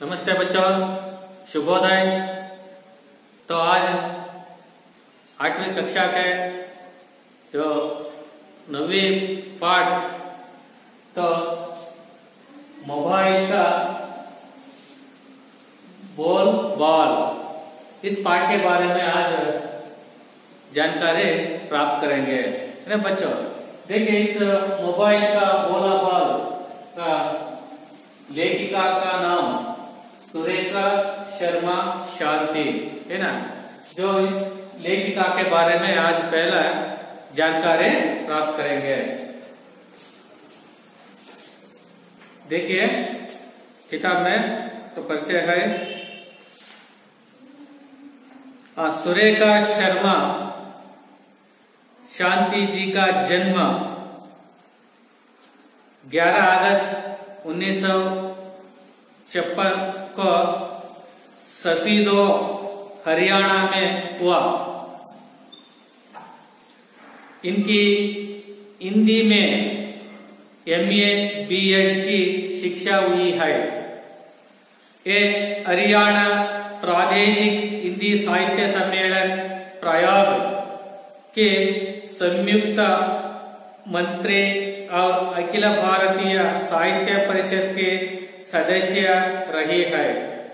नमस्ते बच्चों शुभोदय तो आज आठवीं कक्षा के जो नवी पाठ तो मोबाइल का बोल बॉल इस पाठ के बारे में आज जानकारी प्राप्त करेंगे है ना बच्चों देखिए इस मोबाइल का बोला बॉल का लेखिका का नाम सुरेखा शर्मा शांति है ना जो इस लेखिका के बारे में आज पहला जानकारी प्राप्त करेंगे देखिए किताब में तो परिचय है आ, सुरेखा शर्मा शांति जी का जन्म 11 अगस्त उन्नीस छप्पन को सफीदो हरियाणा में हुआ इनकी हिंदी में एमए बीएड की शिक्षा हुई है ये हरियाणा प्रादेशिक हिंदी साहित्य सम्मेलन प्रयाग के संयुक्त मंत्री और अखिल भारतीय साहित्य परिषद के सदस्य रही है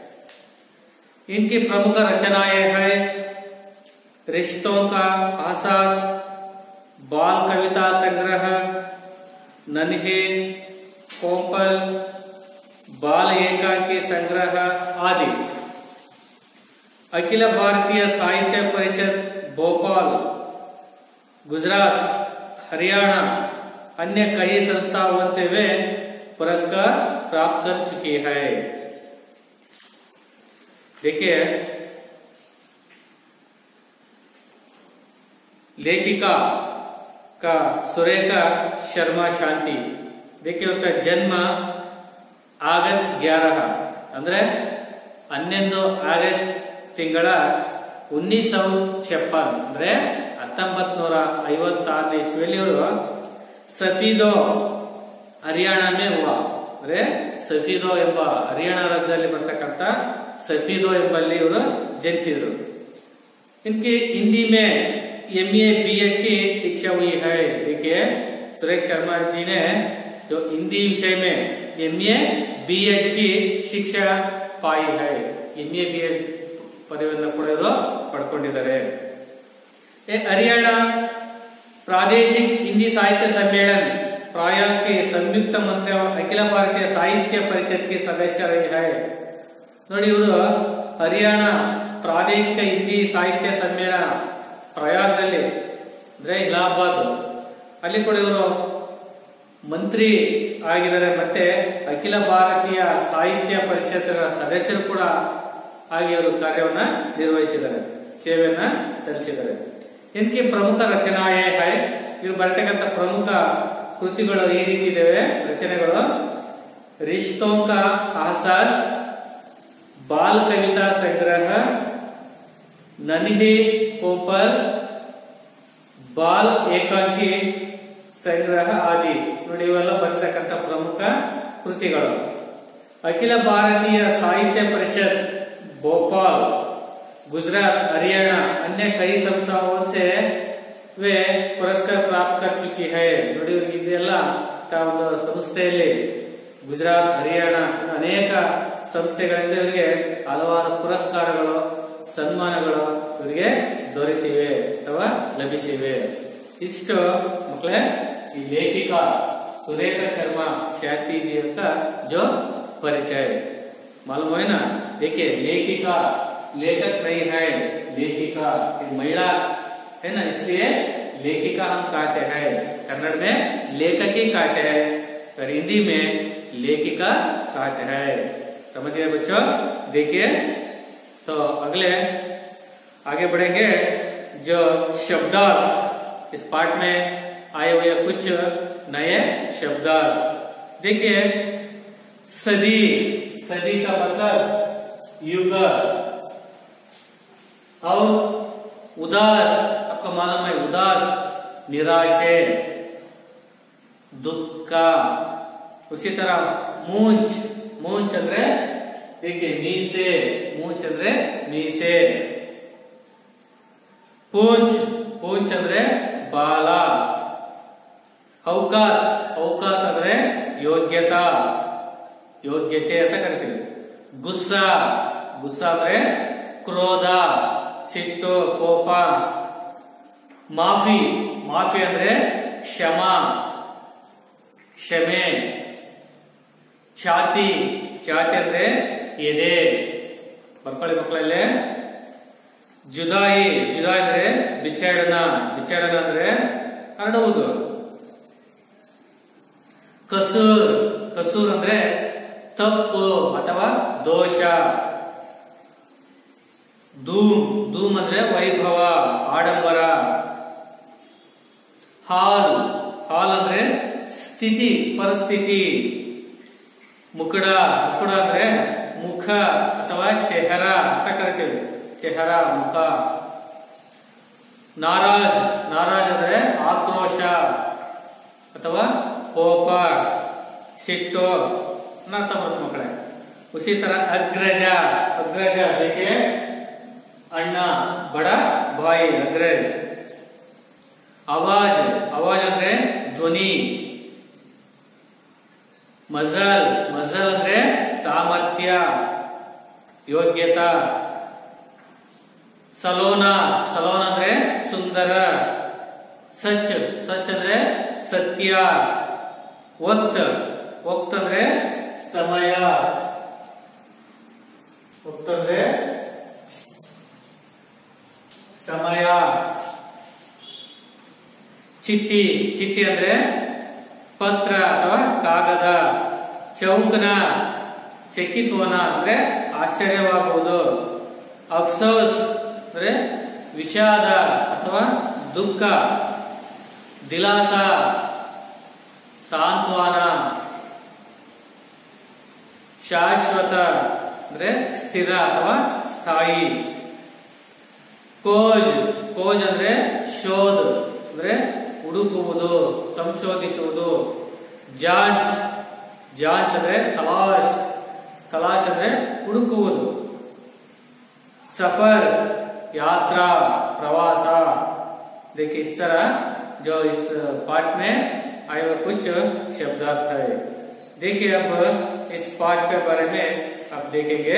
इनकी प्रमुख रचनाएं हैं रिश्तों का आसास बाल कविता संग्रह नन्हे कोपल बाल एकांकी संग्रह आदि अखिल भारतीय साहित्य परिषद भोपाल गुजरात हरियाणा अन्य कई संस्थाओं से वे पुरस्कार प्राप्त कर चुकी है देखिए लेखिका का सुरेखा शर्मा शांति देखिए उनका जन्म ಆಗಸ್ಟ್ 11 ಅಂದ್ರೆ ಹನ್ನೊಂದು ಆಗಸ್ಟ್ ತಿಂಗಳ ಉನ್ನಿಸ್ ಛಪ್ಪನ್ ಅಂದ್ರೆ ಹತ್ತೊಂಬತ್ ನೂರ ಐವತ್ತಾರನೇ ಇಸ್ವಿಯಲ್ಲಿ ಇವರು ಸಫೀದೋ ಹರಿಯಾಣ ಮೇ ಹುವಾ ಅಂದ್ರೆ ಸಫೀದೋ ಎಂಬ ಹರಿಯಾಣ ರಾಜ್ಯದಲ್ಲಿ ಬರ್ತಕ್ಕಂಥ ಸಫೀದೋ ಎಂಬಲ್ಲಿ ಇವರು ಜನಿಸಿದ್ರು इनकी हिंदी में एम ए बी एड की शिक्षा हुई है देखिए सुरेश शर्मा जी ने जो हिंदी विषय में एम ए बी एड की ಶಿಕ್ಷಾ ಪಾಯಿ है ಎಂ ಎ ಬಿ ಎಡ್ ಪದವಿಯನ್ನು ಕೂಡ ಇವರು ಪಡ್ಕೊಂಡಿದ್ದಾರೆ ಹರಿಯಾಣ ಪ್ರಾದೇಶಿक हिंदी साहित्य सम्मेलन प्रायोग के संयुक्त मंत्री और अखिल भारतीय साहित्य परिषद के सदस्य रही है ನೋಡಿ ಇವರು ಹರಿಯಾಣ ಪ್ರಾದೇಶಿಕ ಹಿಂದಿ ಸಾಹಿತ್ಯ ಸಮ್ಮೇಳನ ಪ್ರಯಾಗದಲ್ಲಿ ಅಂದ್ರೆ ಇಲಾಹಾಬಾದ್ ಅಲ್ಲಿ ಕೂಡ ಇವರು ಮಂತ್ರಿ ಆಗಿದ್ದಾರೆ ಮತ್ತೆ ಅಖಿಲ ಭಾರತೀಯ ಸಾಹಿತ್ಯ ಪರಿಷತ್ತಿನ ಸದಸ್ಯರು ಕೂಡ ಆಗಿ ಅವರು ಕಾರ್ಯವನ್ನ ನಿರ್ವಹಿಸಿದ್ದಾರೆ ಸೇವೆಯನ್ನ ಸಲ್ಲಿಸಿದ್ದಾರೆ ಇನ್ಕೆ ಪ್ರಮುಖ ರಚನಾಯೇ ಹೈ ಇವರು ಬರ್ತಕ್ಕಂಥ ಪ್ರಮುಖ ಕೃತಿಗಳು ಈ ರೀತಿ ಇದಾವೆ ರಚನೆಗಳು ರಿಶ್ತೋಂಕ ಆಸಾಸ್ ಬಾಲ್ ಕವಿತಾ ಸಂಗ್ರಹ ನನ್ಹೆ ಕೋಪರ್ ಬಾಲ್ ಏಕಾಂಗಿ ಸಂಗ್ರಹ ಆದಿ ನೋಡಿ ಇವೆಲ್ಲ ಬರ್ತಕ್ಕಂಥ ಪ್ರಮುಖ ಕೃತಿಗಳು ಅಖಿಲ ಭಾರತೀಯ ಸಾಹಿತ್ಯ ಪರಿಷತ್ ಭೋಪಾಲ್ गुजरात हरियाणा अन्य कई संस्थाओं से वे पुरस्कार प्राप्त कर चुकी है ನೋಡಿ ಇದೆಲ್ಲ ಒಂದು ಸಂಸ್ಥೆಯಲ್ಲಿ ಗುಜರಾತ್ ಹರಿಯಾಣ ಅನೇಕ ಸಂಸ್ಥೆಗಳಿಂದ ಇವರಿಗೆ ಹಲವಾರು ಪುರಸ್ಕಾರಗಳು ಸನ್ಮಾನಗಳು ಇವರಿಗೆ ದೊರೆತಿವೆ ಅಥವಾ ಲಭಿಸಿವೆ ಇಷ್ಟು ಮಕ್ಕಳೇ ಈ ಲೇಖಿಕಾ ಸುರೇಖಾ ಶರ್ಮಾ शांति जी का जो परिचय मालूम है ना देखिए लेखिका लेखक नहीं है लेखिका एक महिला है ना इसलिए लेखिका हम कहते हैं कन्नड़ में लेखक ही कहते हैं और हिंदी में लेखिका कहते हैं समझिए बच्चों देखिए तो अगले आगे बढ़ेंगे जो शब्दार्थ इस पाठ में आए हुए कुछ नए शब्दार्थ देखिए सदी सदी का मतलब युग और उदास आपको मालूम है उदास निराशे दुख उसी तरह मूंछ ಮೂಂಚ್ ಅಂದ್ರೆ ಏಕೆ ಮೀಸೆ ಮೂಂಚ್ ಅಂದ್ರೆ ಮೀಸೆ ಪೂಂಚ್ ಪೂಂಚ್ ಅಂದ್ರೆ ಬಾಲ ಔಕಾತ್ ಔಕಾತ್ ಅಂದ್ರೆ ಯೋಗ್ಯತಾ ಯೋಗ್ಯತೆ ಅಂತ ಕರಿತೀವಿ ಗುಸ್ಸ ಗುಸ್ಸ ಅಂದ್ರೆ ಕ್ರೋಧ ಸಿಟ್ಟು ಕೋಪ ಮಾಫಿ ಮಾಫಿ ಅಂದ್ರೆ ಕ್ಷಮ ಕ್ಷಮೆ ಛಾತಿ ಛಾತಿ ಅಂದ್ರೆ ಎದೆ ಬರ್ಕೊಳ್ಳಿ ಮಕ್ಕಳಲ್ಲೇ ಜುದಾಯಿ ಜುದಾಯಿ ಅಂದ್ರೆ ಬಿಚ್ಚಾಡನ ಬಿಚ್ಚಾಡನ ಅಂದ್ರೆ ಹರಡುವುದು ಕಸೂರ್ ಕಸೂರ್ ಅಂದ್ರೆ ತಪ್ಪು ಅಥವಾ ದೋಷ ಧೂಮ್ ಧೂಮ್ ಅಂದ್ರೆ ವೈಭವ ಆಡಂಬರ ಹಾಲ್ ಹಾಲ್ ಅಂದ್ರೆ ಸ್ಥಿತಿ ಪರಿಸ್ಥಿತಿ ಮುಕುಡ ಮುಕುಡ ಅಂದ್ರೆ ಮುಖ ಅಥವಾ ಚೆಹರ ಅಂತ ಕರಿತೀವಿ ಚೆಹರ ಮುಖ ನಾರಾಜ್ ನಾರಾಜ್ ಅಂದ್ರೆ ಆಕ್ರೋಶ ಅಥವಾ ಕೋಪ ಸಿಟ್ಟು ಅರ್ಥ ಬರುತ್ತೆ ಮಕ್ಕಳೇ ಉಸಿ ತರ ಅಗ್ರಜ ಅಗ್ರಜ ಅದಕ್ಕೆ ಅಣ್ಣ ಬಡ ಬಾಯಿ ಅಗ್ರಜ್ ಅವಾಜ್ ಅವಾಜ್ ಅಂದ್ರೆ ಧ್ವನಿ ಮಜಲ್ ಮಜಲ್ ಅಂದ್ರೆ ಸಾಮರ್ಥ್ಯ ಯೋಗ್ಯತಾ ಸಲೋನ ಸಲೋನ ಅಂದ್ರೆ ಸುಂದರ ಸಚ್ ಸಚ್ ಅಂದ್ರೆ ಸತ್ಯ ವಕ್ತ್ ವಕ್ತ್ ಅಂದ್ರೆ ಸಮಯ ವಕ್ತ್ ಅಂದ್ರೆ ಸಮಯ ಚಿಟ್ಟಿ ಚಿಟ್ಟಿ ಅಂದ್ರೆ ಪತ್ರ ಅಥವಾ ಕಾಗದ ಚೌಕನ ಚಕಿತ್ವನ ಅಂದ್ರೆ ಆಶ್ಚರ್ಯವಾಗುವುದು ಅಫ್ಸೋಸ್ ಅಂದ್ರೆ ವಿಷಾದ ಅಥವಾ ದುಃಖ ದಿಲಾಸ ಸಾಂತ್ವನ ಶಾಶ್ವತ ಅಂದ್ರೆ ಸ್ಥಿರ ಅಥವಾ ಸ್ಥಾಯಿ ಕೋಜ್ ಕೋಜ್ ಅಂದ್ರೆ ಶೋಧ್ ಅಂದ್ರೆ ಹುಡುಕುವುದು ಸಂಶೋಧಿಸುವುದು ಜಾಂಚ್ ಜಾಂಚ್ ಅಂದ್ರೆ ತಲಾಶ್ ತಲಾಶ್ ಅಂದ್ರೆ ಹುಡುಕುವುದು ಸಫರ್ यात्रा प्रवास देखिए इस तरह जो इस पाठ में आए हुए कुछ शब्दार्थ है देखिए अब इस पाठ के बारे में अब देखेंगे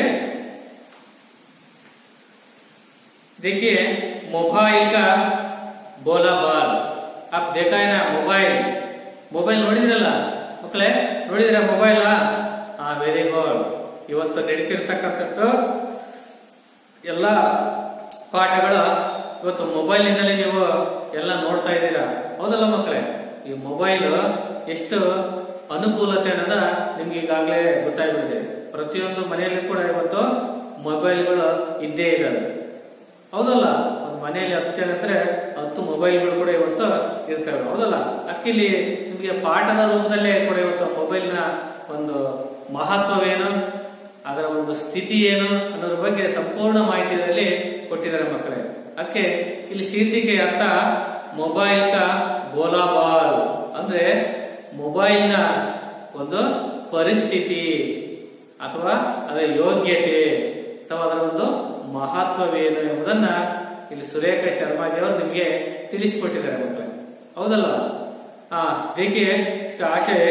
देखिए मोबाइल का बोला बाल अब देखा है ना मोबाइल ಮೊಬೈಲ್ ನೋಡಿದ್ರಲ್ಲ ಮಕ್ಕಳೇ ನೋಡಿದಿರ ಮೊಬೈಲ್ ಹಾ ವೆರಿ ಗುಡ್ ಇವತ್ತು ನಡೀತಿರ್ತಕ್ಕಂಥದ್ದು ಎಲ್ಲ ಪಾಠಗಳು ಇವತ್ತು ಮೊಬೈಲ್ ನಿಂದಲೇ ನೀವು ಎಲ್ಲ ನೋಡ್ತಾ ಇದ್ದೀರಾ ಹೌದಲ್ಲ ಮಕ್ಕಳೇ ಈ ಮೊಬೈಲ್ ಎಷ್ಟು ಅನುಕೂಲತೆ ಅನ್ನೋದ ನಿಮ್ಗೆ ಈಗಾಗಲೇ ಗೊತ್ತಾಗ್ಬಿಟ್ಟಿದೆ ಪ್ರತಿಯೊಂದು ಮನೆಯಲ್ಲಿ ಕೂಡ ಇವತ್ತು ಮೊಬೈಲ್ಗಳು ಇದ್ದೇ ಇದ್ದಾವೆ ಹೌದಲ್ಲ ಒಂದು ಮನೆಯಲ್ಲಿ ಹತ್ತು ಜನ ಇದ್ರೆ ಹತ್ತು ಮೊಬೈಲ್ಗಳು ಕೂಡ ಇವತ್ತು ಇರ್ತವೆ ಹೌದಲ್ಲ ಅಕ್ಕಿಲಿ ನಿಮಗೆ ಪಾಠದ ರೂಪದಲ್ಲೇ ಕೂಡ ಇವತ್ತು ಮೊಬೈಲ್ನ ಒಂದು ಮಹತ್ವವೇನು ಅದರ ಒಂದು ಸ್ಥಿತಿ ಏನು ಅನ್ನೋದ್ರ ಬಗ್ಗೆ ಸಂಪೂರ್ಣ ಮಾಹಿತಿ ಇದರಲ್ಲಿ ಕೊಟ್ಟಿದ್ದಾರೆ ಮಕ್ಕಳೇ ಅದಕ್ಕೆ ಇಲ್ಲಿ ಶೀರ್ಷಿಕೆ ಅರ್ಥ ಮೊಬೈಲ್ ಕ ಬೋಲಾಬಾಲ್ ಅಂದ್ರೆ ಮೊಬೈಲ್ನ ಒಂದು ಪರಿಸ್ಥಿತಿ ಅಥವಾ ಅದರ ಯೋಗ್ಯತೆ ಅಥವಾ ಅದರ ಒಂದು ಮಹತ್ವವೇನು ಎಂಬುದನ್ನ ಇಲ್ಲಿ ಸುರೇಖ ಶರ್ಮಾಜಿ ಅವರು ನಿಮಗೆ ತಿಳಿಸಿಕೊಟ್ಟಿದ್ದಾರೆ ಮಕ್ಕಳೇ ಹೌದಲ್ಲ ಹಾ देखिए इसका आशय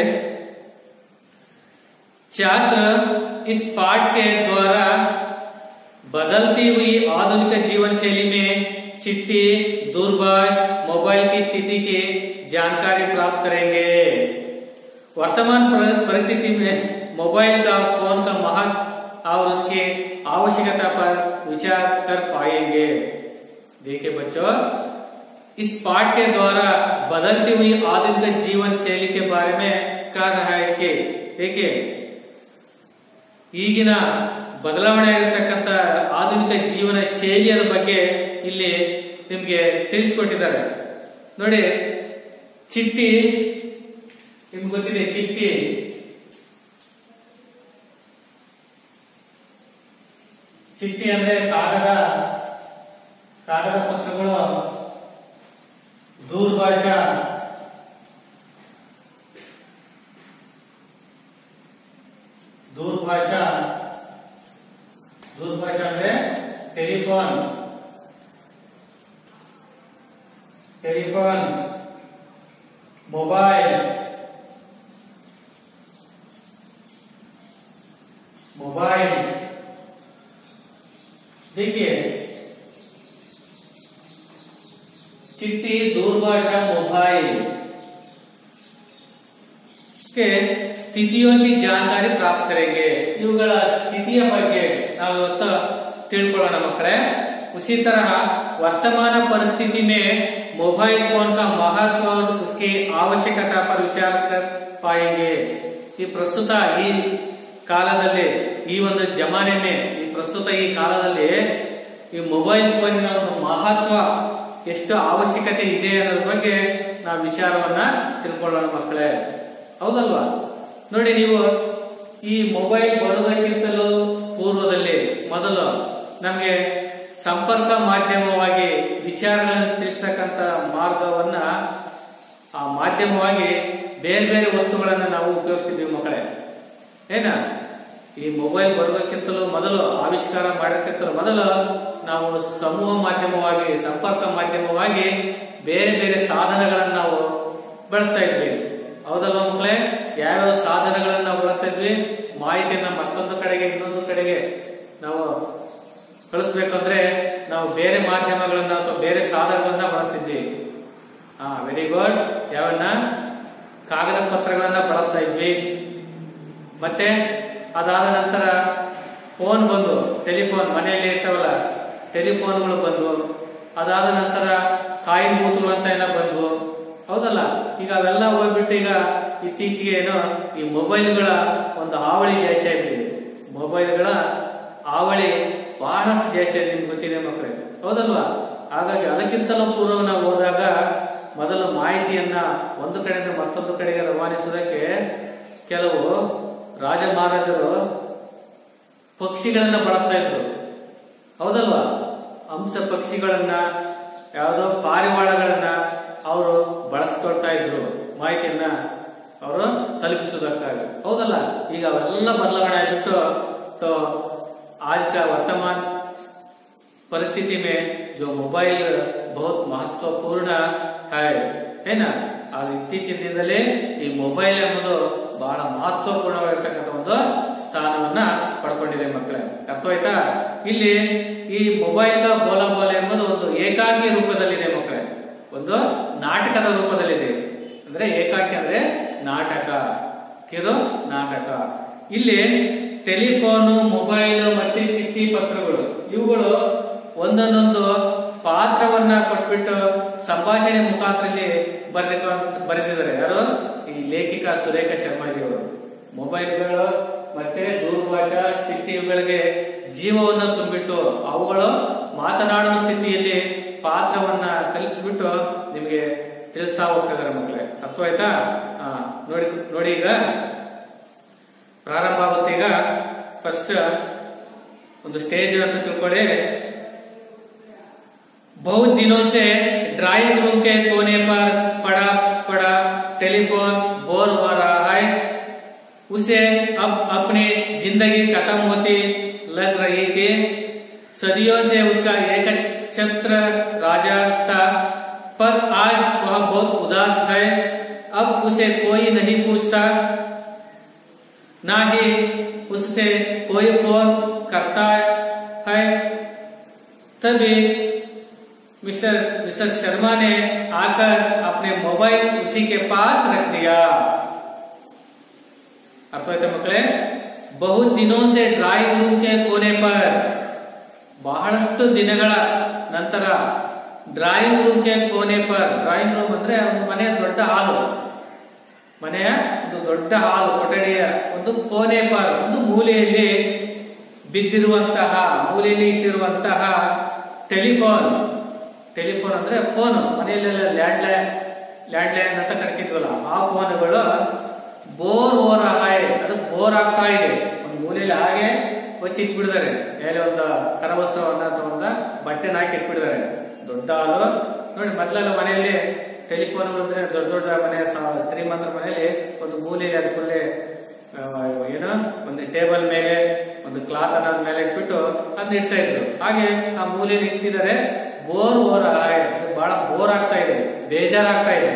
छात्र इस पाठ के द्वारा बदलती हुई आधुनिक जीवन शैली में चिट्ठी दूरभाष मोबाइल की स्थिति की जानकारी प्राप्त करेंगे वर्तमान पर- परिस्थिति में मोबाइल का फोन का महत्व और उसकी आवश्यकता पर विचार कर पाएंगे देखिए बच्चों इस पाठ के द्वारा बदलती हुई आधुनिक जीवन शैली के बारे में कह रहा है कि देखिए ಈಗಿನ ಬದಲಾವಣೆ ಆಗಿರ್ತಕ್ಕಂಥ ಆಧುನಿಕ ಜೀವನ ಶೈಲಿಯ ಬಗ್ಗೆ ಇಲ್ಲಿ ನಿಮ್ಗೆ ತಿಳಿಸ್ಕೊಟ್ಟಿದ್ದಾರೆ ನೋಡಿ ಚಿಟ್ಟಿ ನಿಮ್ಗೆ ಗೊತ್ತಿದೆ ಚಿಟ್ಟಿ ಚಿಟ್ಟಿ ಅಂದ್ರೆ ಕಾಗದ ಕಾಗದ ಪತ್ರಗಳು ದೂರಭಾಷಾ ದೂರಭಾಷಾ ಟೆಲಿಫೋನ್ टेलीफोन मोबाइल मोबाइल देखिए चिट्ठी दूरभाषा मोबाइल के ಸ್ಥಿತಿಯಲ್ಲಿ ಜಾಣಕಾರಿ ಪ್ರಾಪ್ತ ಕರೆಗೆ ಇವುಗಳ ಸ್ಥಿತಿಯ ಬಗ್ಗೆ ನಾವು ಇವತ್ತು ತಿಳ್ಕೊಳ್ಳೋಣ ಮಕ್ಕಳೇ उसी तरह वर्तमान परिस्थिति में मोबाइल फोन का महत्व और उसकी आवश्यकता पर विचार कर पाएंगे ಈ ಪ್ರಸ್ತುತ ಈ ಕಾಲದಲ್ಲಿ ಈ ಒಂದು ಜಮಾನೆನೆ ಈ ಪ್ರಸ್ತುತ ಈ ಕಾಲದಲ್ಲಿ ಈ ಮೊಬೈಲ್ ಫೋನಿನ ಒಂದು ಮಹತ್ವ ಎಷ್ಟು ಅವಶ್ಯಕತೆ ಇದೆ ಅನ್ನೋದ್ರ ಬಗ್ಗೆ ನಾವು ವಿಚಾರವನ್ನ ತಿಳ್ಕೊಳ್ಳೋಣ ಮಕ್ಕಳೇ ಹೌದಲ್ವಾ ನೋಡಿ ನೀವು ಈ ಮೊಬೈಲ್ ಬರುವುದಕ್ಕಿಂತಲೂ ಪೂರ್ವದಲ್ಲಿ ಮೊದಲು ನಮಗೆ ಸಂಪರ್ಕ ಮಾಧ್ಯಮವಾಗಿ ವಿಚಾರಗಳನ್ನು ತಿಳಿಸ್ತಕ್ಕಂತ ಮಾರ್ಗವನ್ನ ಆ ಮಾಧ್ಯಮವಾಗಿ ಬೇರೆ ಬೇರೆ ವಸ್ತುಗಳನ್ನ ನಾವು ಉಪಯೋಗಿಸಿದ್ವಿ ಮಕ್ಕಳೇ ಏನ ಈ ಮೊಬೈಲ್ ಬರೋದಕ್ಕಿಂತಲೂ ಮೊದಲು ಆವಿಷ್ಕಾರ ಮಾಡೋಕ್ಕಿಂತಲೂ ಮೊದಲು ನಾವು ಸಮೂಹ ಮಾಧ್ಯಮವಾಗಿ ಸಂಪರ್ಕ ಮಾಧ್ಯಮವಾಗಿ ಬೇರೆ ಬೇರೆ ಸಾಧನಗಳನ್ನ ನಾವು ಬಳಸ್ತಾ ಇದ್ವಿ ಹೌದಲ್ವಾ ಮಕ್ಕಳೇ ಯಾವ್ಯಾವ ಸಾಧನಗಳನ್ನ ನಾವು ಬಳಸ್ತಾ ಇದ್ವಿ ಮಾಹಿತಿಯನ್ನ ಮತ್ತೊಂದು ಕಡೆಗೆ ಇನ್ನೊಂದು ಕಡೆಗೆ ನಾವು ಕಳಿಸ್ಬೇಕಂದ್ರೆ ನಾವು ಬೇರೆ ಮಾಧ್ಯಮಗಳನ್ನ ಅಥವಾ ಬೇರೆ ಸಾಧನಗಳನ್ನ ಬಳಸ್ತಿದ್ವಿ ಹಾ ವೆರಿ ಗುಡ್ ಯಾವನ್ನ ಕಾಗದ ಪತ್ರಗಳನ್ನ ಬಳಸ್ತಾ ಇದ್ವಿ ಮತ್ತೆ ಅದಾದ ನಂತರ ಫೋನ್ ಬಂದು ಟೆಲಿಫೋನ್ ಮನೆಯಲ್ಲಿ ಇರ್ತಾವಲ್ಲ ಟೆಲಿಫೋನ್ಗಳು ಬಂದು ಅದಾದ ನಂತರ ಕಾಯಿನ್ ಬೂತ್ಗಳು ಅಂತ ಎಲ್ಲ ಬಂದ್ವು ಹೌದಲ್ಲ ಈಗ ಅವೆಲ್ಲ ಹೋಗ್ಬಿಟ್ಟು ಈಗ ಇತ್ತೀಚೆಗೆ ಏನೋ ಈ ಮೊಬೈಲ್ಗಳ ಒಂದು ಹಾವಳಿ ಜಾಸ್ತಿ ಆಗಿದೆ ಮೊಬೈಲ್ಗಳ ಹಾವಳಿ ಬಹಳಷ್ಟು ಜಾಸ್ತಿ ಆಗಿದೆ ನಿಮ್ಗೆ ಗೊತ್ತಿದೆ ಮಕ್ಕಳೇ ಹೌದಲ್ವಾ ಹಾಗಾಗಿ ಅದಕ್ಕಿಂತಲೂ ಪೂರ್ವ ನಾವು ಹೋದಾಗ ಮೊದಲು ಮಾಹಿತಿಯನ್ನ ಒಂದು ಕಡೆಯಿಂದ ಮತ್ತೊಂದು ಕಡೆಗೆ ರವಾನಿಸುವುದಕ್ಕೆ ಕೆಲವು ರಾಜ ಮಹಾರಾಜರು ಪಕ್ಷಿಗಳನ್ನ ಬಳಸ್ತಾ ಇದ್ರು ಹೌದಲ್ವಾ ಹಂಸ ಪಕ್ಷಿಗಳನ್ನ ಯಾವುದೋ ಪಾರಿವಾಳಗಳನ್ನ ಅವರು ಬಳಸ್ಕೊಳ್ತಾ ಇದ್ರು ಮಾಹಿತಿಯನ್ನ ಅವರು ತಲುಪಿಸುವುದಕ್ಕಾಗಿ ಹೌದಲ್ಲ ಈಗ ಅವೆಲ್ಲ ಬದಲಾವಣೆ ಆಗಿಬಿಟ್ಟು तो आज का वर्तमान परिस्थिति में जो मोबाइल बहुत महत्वपूर्ण है है ना ಆದ್ರೆ ಇತ್ತೀಚಿನ ದಿನದಲ್ಲಿ ಈ ಮೊಬೈಲ್ ಎಂಬುದು ಬಹಳ ಮಹತ್ವಪೂರ್ಣವಾಗಿರ್ತಕ್ಕಂಥ ಒಂದು ಸ್ಥಾನವನ್ನ ಪಡ್ಕೊಂಡಿದೆ ಮಕ್ಕಳೇ ಅರ್ಥವಾಯ್ತಾ ಇಲ್ಲಿ ಈ ಮೊಬೈಲ್ ಬೋಲ ಬೋಲ ಎಂಬುದು ಒಂದು ಏಕಾಂಗಿ ರೂಪದಲ್ಲಿದೆ ಮಕ್ಕಳೇ ಒಂದು ನಾಟಕದ ರೂಪದಲ್ಲಿದೆ ಅಂದ್ರೆ ಏಕಾಂಗಿ ಅಂದ್ರೆ ನಾಟಕ ಕಿರು ನಾಟಕ ಇಲ್ಲಿ ಟೆಲಿಫೋನು ಮೊಬೈಲ್ ಮತ್ತೆ ಚಿಟ್ಟಿ ಪತ್ರಗಳು ಇವುಗಳು ಒಂದೊಂದೊಂದು ಪಾತ್ರವನ್ನ ಕೊಟ್ಬಿಟ್ಟು ಸಂಭಾಷಣೆ ಮುಖಾಂತರದಲ್ಲಿ ಬರೆದ ಬರೆದಿದ್ದಾರೆ ಯಾರು ಈ ಲೇಖಿಕ ಸುರೇಖಾ ಶರ್ಮಾಜಿಯವರು ಮೊಬೈಲ್ಗಳು ಮತ್ತೆ ದೂರಭಾಷಾ ಚಿಟ್ಟಿಗಳಿಗೆ ಜೀವವನ್ನ ತುಂಬಿಟ್ಟು ಅವುಗಳು ಮಾತನಾಡುವ ಸ್ಥಿತಿಯಲ್ಲಿ ಪಾತ್ರವನ್ನ ಕಲ್ಪಿಸ್ಬಿಟ್ಟು ನಿಮಗೆ ತಿಳಿಸ್ತಾ ಹೋಗ್ತಾ ಇದಾರೆ ಮಕ್ಕಳೇ ಅರ್ಥವಾಯ್ತಾ ಹಾ ನೋಡಿ ನೋಡಿ ಈಗ ಪ್ರಾರಂಭ ಆಗುತ್ತೆ ಈಗ ಫಸ್ಟ್ ಒಂದು ಸ್ಟೇಜ್ ಅಂತ ತಿಳ್ಕೊಳ್ಳಿ बहुत दिनों से ड्राइंग रूम के कोने पर पड़ा पड़ा टेलीफोन बोर हो रहा है उसे अब अपनी जिंदगी खत्म होती लग रही थी सदियों से उसका एक छत्र राजा था पर आज वह बहुत उदास है अब उसे कोई नहीं पूछता ना ही उससे कोई फोन करता है तभी मिस्टर मिस्टर शर्मा ने आकर अपने मोबाइल उसी के पास रख दिया ಅರ್ಥವಾಯ್ತಾ ಮಕ್ಕಳೇ ಬಹು ದಿನೋ ಸೆ ಡ್ರಾಯಿಂಗ್ ರೂಮ್ ಕೆ ಕೋನೆ ಪರ್ ಬಹಳಷ್ಟು ದಿನಗಳ ನಂತರ ಡ್ರಾಯಿಂಗ್ ರೂಮ್ ಕೆ ಕೋನೆ ಪರ್ ಡ್ರಾಯಿಂಗ್ ರೂಮ್ ಅಂದ್ರೆ ಒಂದು ಮನೆಯ ದೊಡ್ಡ ಹಾಲು ಮನೆಯ ಒಂದು ದೊಡ್ಡ ಹಾಲು ಕೊಠಡಿಯ ಒಂದು ಕೋನೆ ಪರ್ ಒಂದು ಮೂಲೆಯಲ್ಲಿ ಬಿದ್ದಿರುವಂತಹ ಮೂಲೆಯಲ್ಲಿ ಇಟ್ಟಿರುವಂತಹ ಟೆಲಿಫೋನ್ ಟೆಲಿಫೋನ್ ಅಂದ್ರೆ ಫೋನ್ ಮನೆಯಲ್ಲೆಲ್ಲ ಲ್ಯಾಂಡ್ ಲೈನ್ ಲ್ಯಾಂಡ್ ಲೈನ್ ಅಂತ ಕರಿತಿದ್ವಲ್ಲ ಆ ಫೋನ್ಗಳು ಬೋರ್ ಓರ್ ಹಾಯ್ ಅದು ಬೋರ್ ಆಗ್ತಾ ಇದೆ ಒಂದು ಮೂಲೆಯಲ್ಲಿ ಹಾಗೆ ಹೊಚ್ಚಿ ಇಟ್ಬಿಡಿದಾರೆ ಮೇಲೆ ಒಂದು ಕರವಸ್ತ್ರವನ್ನ ಅಥವಾ ಒಂದು ಬಟ್ಟೆನ ಹಾಕಿ ಇಟ್ಬಿಡಿದಾರೆ ದೊಡ್ಡ ಹಾಲು ನೋಡಿ ಮೊದಲೆಲ್ಲ ಮನೆಯಲ್ಲಿ ಟೆಲಿಫೋನ್ ಅಂದ್ರೆ ದೊಡ್ಡ ದೊಡ್ಡ ಮನೆ ಸ- ಶ್ರೀಮಂತರ ಮನೆಯಲ್ಲಿ ಒಂದು ಮೂಲೆಯಲ್ಲಿ ಅದಕ್ಕಲ್ಲೇ ಏನೋ ಒಂದು ಟೇಬಲ್ ಮೇಲೆ ಒಂದು ಕ್ಲಾತ್ ಅನ್ನೋದ್ ಮೇಲೆ ಇಟ್ಬಿಟ್ಟು ಅದನ್ನ ಇಡ್ತಾ ಇದ್ರು ಹಾಗೆ ಆ ಮೂಲೆಯಲ್ಲಿ ಇಟ್ಟಿದ್ದಾರೆ ಬೋರ್ ಓರ್ ಬಹಳ ಬೋರ್ ಆಗ್ತಾ ಇದೆ ಬೇಜಾರಾಗ್ತಾ ಇದೆ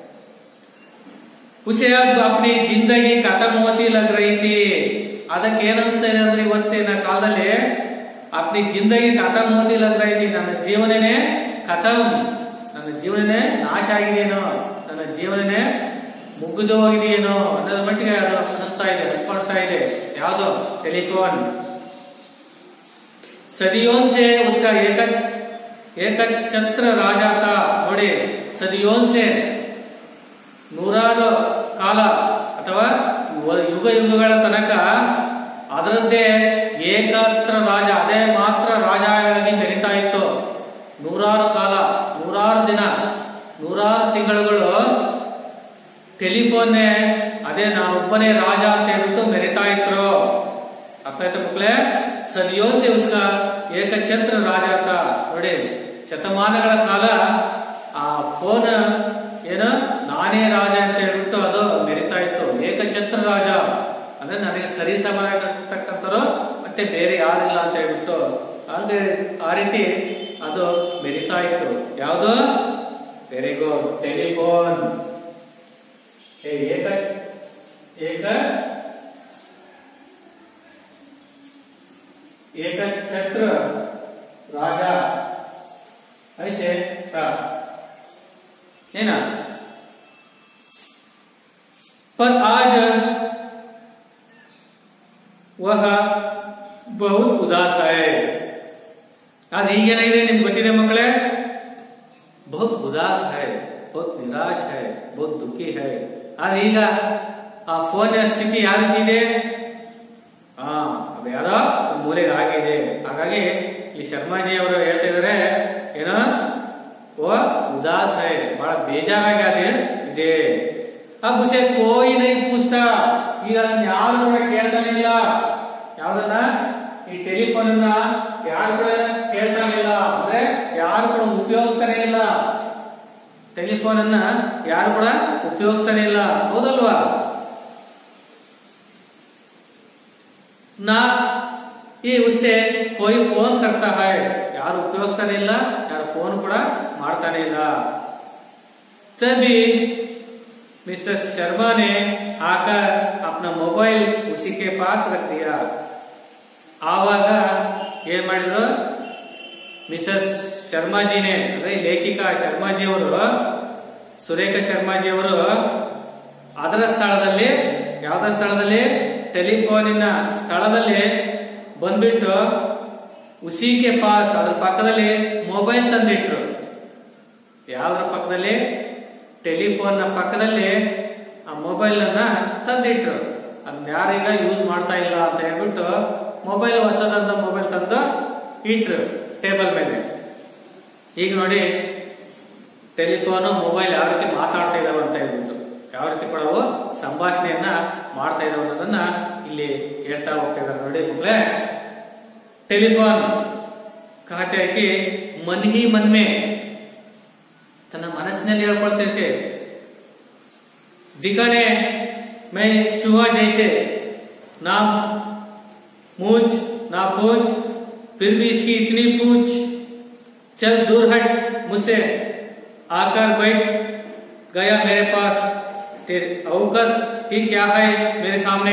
ಉಸೆ अब अपनी जिंदगी खत्म होती लग रही थी ಅದಕ್ಕೆ ಏನ್ ಅನಿಸ್ತಾ ಇದೆ ಅಂದ್ರೆ ಇವತ್ತಿನ ಕಾಲದಲ್ಲಿ ಅಪ್ನಿ ಜಿಂದಗಿ ಖತಮ್ ಹೋತಿ ಲಗ್ ರही थी ನನ್ನ ಜೀವನನೇ ಖತಮ್ ನನ್ನ ಜೀವನನೇ ನಾಶ ಆಗಿದೆಯೇನೋ ನನ್ನ ಜೀವನನೇ ಮುಗಿದು ಹೋಗಿದೆಯೇನೋ ಅನ್ನೋದ್ರ ಮಟ್ಟಿಗೆ ಅದು ಅನಿಸ್ತಾ ಇದೆ ಅನ್ಕೊಳ್ತಾ ಇದೆ ಯಾವ್ದು ಟೆಲಿಫೋನ್ सदियों से उसका एक एक छत्र राजा था ನೋಡಿ ಸದಿಯೋನ್ ಸೆ ನೂರಾರು ಕಾಲ ಅಥವಾ ವ- ಯುಗ ಯುಗಗಳ ತನಕ ಅದರದ್ದೇ ಏಕತ್ರ ರಾಜ ಅದೇ ಮಾತ್ರ ರಾಜ ಆಗಿ ಮೆರಿತಾ ಇತ್ತು ನೂರಾರು ಕಾಲ ನೂರಾರು ದಿನ ನೂರಾರು ತಿಂಗಳುಗಳು ಟೆಲಿಫೋನ್ನೇ ಅದೇ ನಾನೊಬ್ಬನೇ ರಾಜ ಅಂತ ಹೇಳ್ಬಿಟ್ಟು ಮೆರಿತಾ ಇದ್ರು ಅರ್ಥ ಆಯ್ತಾ ಮಕ್ಕಳೇ ಸದಿಯೋಚೆ ಉಸ್ಕ ಏಕಛತ್ರ ರಾಜ ಅಂತ ನೋಡಿ ಶತಮಾನಗಳ ಕಾಲ ಆ ಫೋನ್ ಏನು ನಾನೇ ರಾಜ ಅಂತ ಹೇಳ್ಬಿಟ್ಟು ಅದು ಮೆರಿತಾ ಇತ್ತು ಏಕಛತ್ರ ರಾಜ ಅಂದ್ರೆ ನನಗೆ ಸರಿ ಸಮಾನತಕ್ಕಂಥವ್ರು ಮತ್ತೆ ಬೇರೆ ಯಾರಿಲ್ಲ ಅಂತ ಹೇಳ್ಬಿಟ್ಟು ಅಂದ್ರೆ ಆ ರೀತಿ ಅದು ಮೆರಿತಾ ಇತ್ತು ಯಾವುದು ವೆರಿ ಗುಡ್ ಟೆಲಿಫೋನ್ ಏ, ಏಕ ಏಕ एक छत्र राजा ऐसे था है ना पर आज वह बहुत उदास है आज ಈಗೇನಾಗಿದೆ ನಿಮ್ಗೆ ಗೊತ್ತಿದೆ ಮಕ್ಕಳೇ बहुत उदास है बहुत निराश है बहुत दुखी है ಆದ್ರೆ ಈಗ ಆ ಫೋನ್ ಸ್ಥಿತಿ ಯಾವ ರೀತಿ ಇದೆ ಹಾ ಅದು ಯಾವ್ದೋ ಒಂದ್ ಮೂಲೆಗೆ ಆಗಿದೆ ಹಾಗಾಗಿ ಇಲ್ಲಿ ಶರ್ಮಾಜಿ ಅವರು ಹೇಳ್ತಾ ಇದಾರೆ ಏನೋ ಓ ಉದಾಸ್ ಹೈ ಬಹಳ ಬೇಜಾರಾಗಿ ಅದೇ ಇದೆ ಆ ಗುಸೆ ಕೋಯಿ ನೈ ಪೂಸ್ತಾ ಈಗ ಅದನ್ನ ಯಾರು ಕೂಡ ಕೇಳ್ತಾನೆ ಇಲ್ಲ ಯಾವ್ದನ್ನ ಈ ಟೆಲಿಫೋನ್ ಅನ್ನ ಯಾರು ಕೂಡ ಕೇಳ್ತಾನೆ ಇಲ್ಲ ಅಂದ್ರೆ ಯಾರು ಕೂಡ ಉಪಯೋಗಿಸ್ತಾನೆ ಇಲ್ಲ ಟೆಲಿಫೋನ್ ಅನ್ನ ಯಾರು ಕೂಡ ಉಪಯೋಗಿಸ್ತಾನೆ ಇಲ್ಲ ಹೌದಲ್ವಾ ना ये उससे कोई फोन करता है ಯಾರು ಉಪಯೋಗಿಸ್ತಾನೆ ಇಲ್ಲ ಯಾರು ಫೋನ್ ಕೂಡ ಮಾಡ್ತಾನೆ ಇಲ್ಲ तभी मिसेस शर्मा ने आकर अपना मोबाइल उसी के पास रख दिया ಆವಾಗ ಏನ್ ಮಾಡಿದ್ರು ಮಿಸಸ್ ಶರ್ಮಾಜಿನೇ ಅಂದ್ರೆ ಲೇಖಿಕಾ ಶರ್ಮಾಜಿ ಅವರು ಸುರೇಖ ಶರ್ಮಾಜಿ ಅವರು ಅದರ ಸ್ಥಳದಲ್ಲಿ ಯಾವ್ದರ ಸ್ಥಳದಲ್ಲಿ ಟೆಲಿಫೋನಿನ ಸ್ಥಳದಲ್ಲಿ ಬಂದ್ಬಿಟ್ಟು ಉಸಿಕೆ ಪಾಸ್ ಅದ್ರ ಪಕ್ಕದಲ್ಲಿ ಮೊಬೈಲ್ ತಂದಿಟ್ರು ಯಾವ್ದ್ರ ಪಕ್ಕದಲ್ಲಿ ಟೆಲಿಫೋನ್ ನ ಪಕ್ಕದಲ್ಲಿ ಆ ಮೊಬೈಲ್ ಅನ್ನ ತಂದಿಟ್ರು ಅದನ್ನ ಯಾರೀಗ ಯೂಸ್ ಮಾಡ್ತಾ ಇಲ್ಲ ಅಂತ ಹೇಳ್ಬಿಟ್ಟು ಮೊಬೈಲ್ ಹೊಸದಂತ ಮೊಬೈಲ್ ತಂದು ಇಟ್ರು ಟೇಬಲ್ ಮೇಲೆ ಈಗ ನೋಡಿ ಟೆಲಿಫೋನು ಮೊಬೈಲ್ ಯಾವ ರೀತಿ ಮಾತಾಡ್ತಾ ಇದಾವೆ ಅಂತ ಹೇಳ್ಬಿಟ್ಟು ಯಾವ ರೀತಿ ಕೂಡ ಅವು ಸಂಭಾಷಣೆಯನ್ನ ಮಾಡ್ತಾ ಇದಾವೆ ಅನ್ನೋದನ್ನ ಇಲ್ಲಿ ಹೇಳ್ತಾ ಹೋಗ್ತಾ ಇದಾರೆ ನೋಡಿ ಮಕ್ಕಳೇ ಟೆಲಿಫೋನ್ कहते हैं कि मन ही मन में ತನ್ನ ಮನಸ್ಸಿನಲ್ಲಿ ಹೇಳ್ಕೊಳ್ತೈತೆ दिखाने मैं चूहा जैसे ना मूछ ना पूछ फिर भी इसकी इतनी पूछ चल दूर हट मुझसे आकर बैठ गया मेरे पास तेरे अवकत ही क्या है मेरे सामने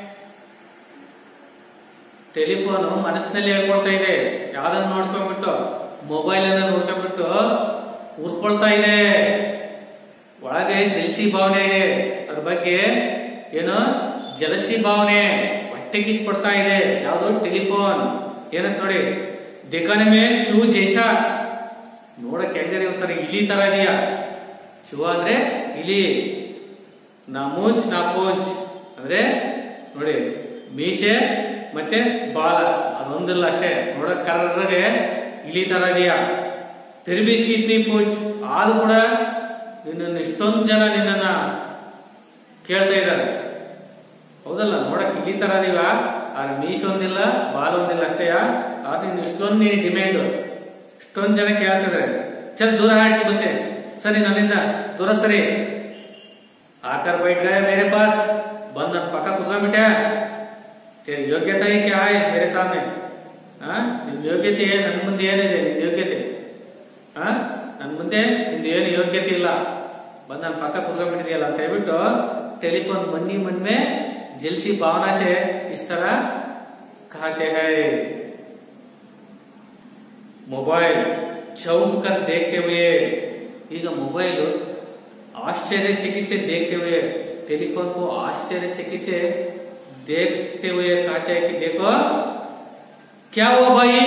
ಟೆಲಿಫೋನ್ ಮನಸ್ಸಿನಲ್ಲಿ ಹೇಳ್ಕೊಳ್ತಾ ಇದೆ ಯಾವ್ದನ್ನ ನೋಡ್ಕೊಂಡ್ಬಿಟ್ಟು ಮೊಬೈಲ್ ಅನ್ನ ನೋಡ್ಕೊಂಡ್ಬಿಟ್ಟು ಉರ್ಕೊಳ್ತಾ ಇದೆ ಒಳಗೆ ಜಲಸಿ ಭಾವನೆ ಇದೆ ಅದ್ರ ಬಗ್ಗೆ ಏನು ಜಲಸಿ ಭಾವನೆ ಹೊಟ್ಟೆ ಕಿಚ್ಕೊಡ್ತಾ ಇದೆ ಯಾವ್ದು ಟೆಲಿಫೋನ್ ಏನಂತ ನೋಡಿ ದಿಕ್ಕನ ಮೇ ಚೂ ಜೈಸ ನೋಡಕ್ ಹೆಂಗದೆ ಒಂಥರ ಇಲಿ ತರ ಇದೆಯಾ ಚೂ ಅಂದ್ರೆ ಇಲಿ ನಾ ಮೂಂಚ್ ನಾ ಪೋಂಚ್ ಅಂದ್ರೆ ನೋಡಿ ಮೀಸೆ ಮತ್ತೆ ಬಾಲ ಅದೊಂದಿಲ್ಲ ಅಷ್ಟೇ ನೋಡಕ್ ಕರ್ರಗೆ ಇಲಿ ತರ ಇದೆಯಾ ತಿರುಬಿಸಿ ಇದ್ನಿ ಪೂಜ್ ಆದ್ರೂ ಕೂಡ ನಿನ್ನನ್ನು ಇಷ್ಟೊಂದು ಜನ ನಿನ್ನನ್ನ ಕೇಳ್ತಾ ಇದ್ದಾರೆ ಹೌದಲ್ಲ ನೋಡಕ್ ಇಲ್ಲಿ ತರ ಇದೀವ ಆದ್ರೆ ಮೀಸ ಒಂದಿಲ್ಲ ಬಾಲ್ ಒಂದಿಲ್ಲ ಅಷ್ಟೇ ಆದ್ರೆ ನೀನು ಇಷ್ಟೊಂದು ನೀನು ಡಿಮ್ಯಾಂಡ್ ಇಷ್ಟೊಂದು ಜನ ಕೇಳ್ತಿದ್ದಾರೆ ಚಲ್ ದೂರ ಹಾಕಿ ಬಸ್ಸೆ ಸರಿ ನನ್ನಿಂದ ದೂರ ಸರಿ ಆಕರ್ ಬೈಟ್ ಗಯ ಮೇರೆ ಪಾಸ್ ಬಂದ್ ನನ್ನ ಪಕ್ಕ ಕುತ್ಕೊಂಡ್ಬಿಟ್ಟೆ तेरी योग्यता ही क्या है मेरे सामने हाँ ನಿನ್ ಯೋಗ್ಯತೆ ನನ್ನ ಮುಂದೆ ಏನಿದೆ ನಿನ್ ಯೋಗ್ಯತೆ ಹಾ ನನ್ನ ಮುಂದೆ ನಿಂದು ಏನು ಯೋಗ್ಯತೆ ಇಲ್ಲ ಬಂದ್ ನನ್ನ ಪಕ್ಕ ಕುತ್ಕೊಂಡ್ಬಿಟ್ಟಿದೆಯಲ್ಲ ಅಂತ ಹೇಳ್ಬಿಟ್ಟು ಟೆಲಿಫೋನ್ मन्नी मन में जलसी भावना से इस तरह कहते हैं ಮೊಬೈಲ್ ಚೌಕ್ ಕರ್ देखते हुए ಈಗ ಮೊಬೈಲ್ आश्चर्यचकित से देखते हुए टेलीफोन को आश्चर्यचकित से देखते हुए कहते हैं कि देखो क्या हुआ भाई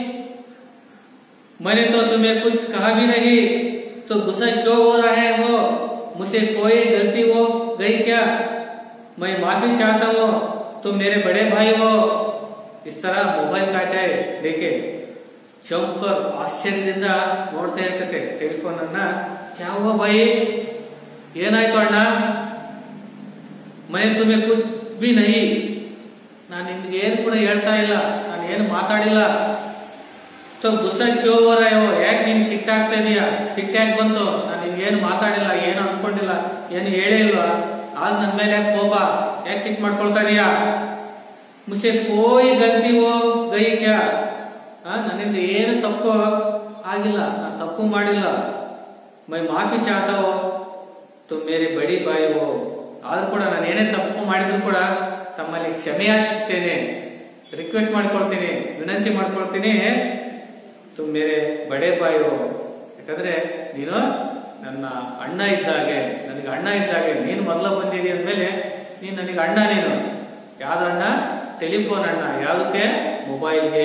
मैंने तो तुम्हें कुछ कहा भी नहीं तो गुस्सा क्यों हो रहे हो मुझसे कोई गलती हो गई क्या मैं माफी चाहता हूँ तुम मेरे बड़े भाई हो इस तरह मोबाइल कहता है देखे ಚೌಕರ್ ಆಶ್ಚರ್ಯದಿಂದ ನೋಡ್ತಾ ಇರ್ತೈತೆ ಟೆಲಿಫೋನ್ ಅನ್ನ ಕ್ಯಾವ ಬಾಯಿ ಏನಾಯ್ತು ಅಣ್ಣ ಮನೆ ತುಮೆ ಕುಚ್ ಬಿ ನಹಿ ನಾನು ನಿನ್ಗೆ ಏನು ಕೂಡ ಹೇಳ್ತಾ ಇಲ್ಲ ನಾನು ಏನು ಮಾತಾಡಿಲ್ಲ ಸೊ ಗುಸ್ಸ ಕ್ಯೋ ಬರಾಯೋ ಯಾಕೆ ನೀನ್ ಸಿಟ್ಟಾಗ್ತಾ ಇದೀಯಾ ಸಿಟ್ಟಾಗಿ ಬಂತು ನಾನು ನಿನ್ಗೆ ಏನು ಮಾತಾಡಿಲ್ಲ ಏನು ಅನ್ಕೊಂಡಿಲ್ಲ ಏನು ಹೇಳೇ ಇಲ್ವಾ ಆಗ ನನ್ನ ಮೇಲೆ ಯಾಕೆ ಕೋಪ ಯಾಕೆ ಸಿಟ್ ಮಾಡ್ಕೊಳ್ತಾ ಇದೀಯಾ ಮುಸೆ ಕೋಯಿ ಗಲ್ತಿ ಹೋ ಗೈ ಕ್ಯಾ ಆ, ನನ್ನಿಂದ ಏನು ತಪ್ಪು ಆಗಿಲ್ಲ ನಾನು ತಪ್ಪು ಮಾಡಿಲ್ಲ ಮೈ ಮಾಫಿ ಚಾತಾವೋ ತು ಮೇರೆ ಬಡಿ ಬಾಯವೋ ಆದ್ರೂ ಕೂಡ ನಾನು ಏನೇ ತಪ್ಪು ಮಾಡಿದ್ರು ಕೂಡ ತಮ್ಮಲ್ಲಿ ಕ್ಷಮೆ ಯಾಚಿಸ್ತೇನೆ ರಿಕ್ವೆಸ್ಟ್ ಮಾಡ್ಕೊಳ್ತೀನಿ ವಿನಂತಿ ಮಾಡ್ಕೊಳ್ತೀನಿ ತು ಮೇರೆ ಬಡೆ ಬಾಯವೋ ಯಾಕಂದ್ರೆ ನೀನು ನನ್ನ ಅಣ್ಣ ಇದ್ದಾಗೆ ನನಗೆ ಅಣ್ಣ ಇದ್ದಾಗೆ ನೀನು ಮೊದಲ ಬಂದಿದಿ ಅಂದ್ಮೇಲೆ ನೀನು ನನಗೆ ಅಣ್ಣ ನೀನು ಯಾವ್ದು ಅಣ್ಣ ಟೆಲಿಫೋನ್ ಅಣ್ಣ ಯಾವುದಕ್ಕೆ ಮೊಬೈಲ್ಗೆ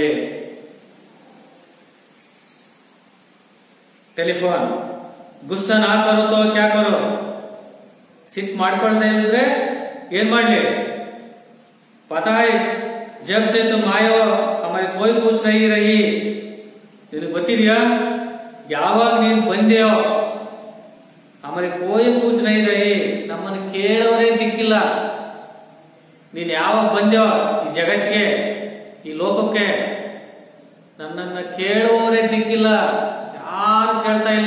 ಟೆಲಿಫೋನ್ ಗುಸ್ಸ ನಾ ಕರೋ ತೋ ಕ್ಯಾ ಕರೋ ಸಿಟ್ ಮಾಡ್ಕೊಳ್ದೆ ಇದ್ರೆ ಏನ್ ಮಾಡ್ಲಿ पता है जब से तुम आए हो हमारी कोई पूछ नहीं रही ನಿನಗೆ ಗೊತ್ತಿದ್ಯಾ ಯಾವಾಗ ನೀನ್ ಬಂದೆಯೋ ಹಮಾರಿ ಕೋಯಿ ಪೂछ नहीं रही ನಮ್ಮನ್ನು ಕೇಳೋರೇ ದಿಕ್ಕಿಲ್ಲ ನೀನ್ ಯಾವಾಗ ಬಂದ್ಯೋ ಈ ಜಗತ್ತಿಗೆ ಈ ಲೋಕಕ್ಕೆ ನನ್ನನ್ನ ಕೇಳುವವರೇ ದಿಕ್ಕಿಲ್ಲ ಯಾರು ಕೇಳ್ತಾ ಇಲ್ಲ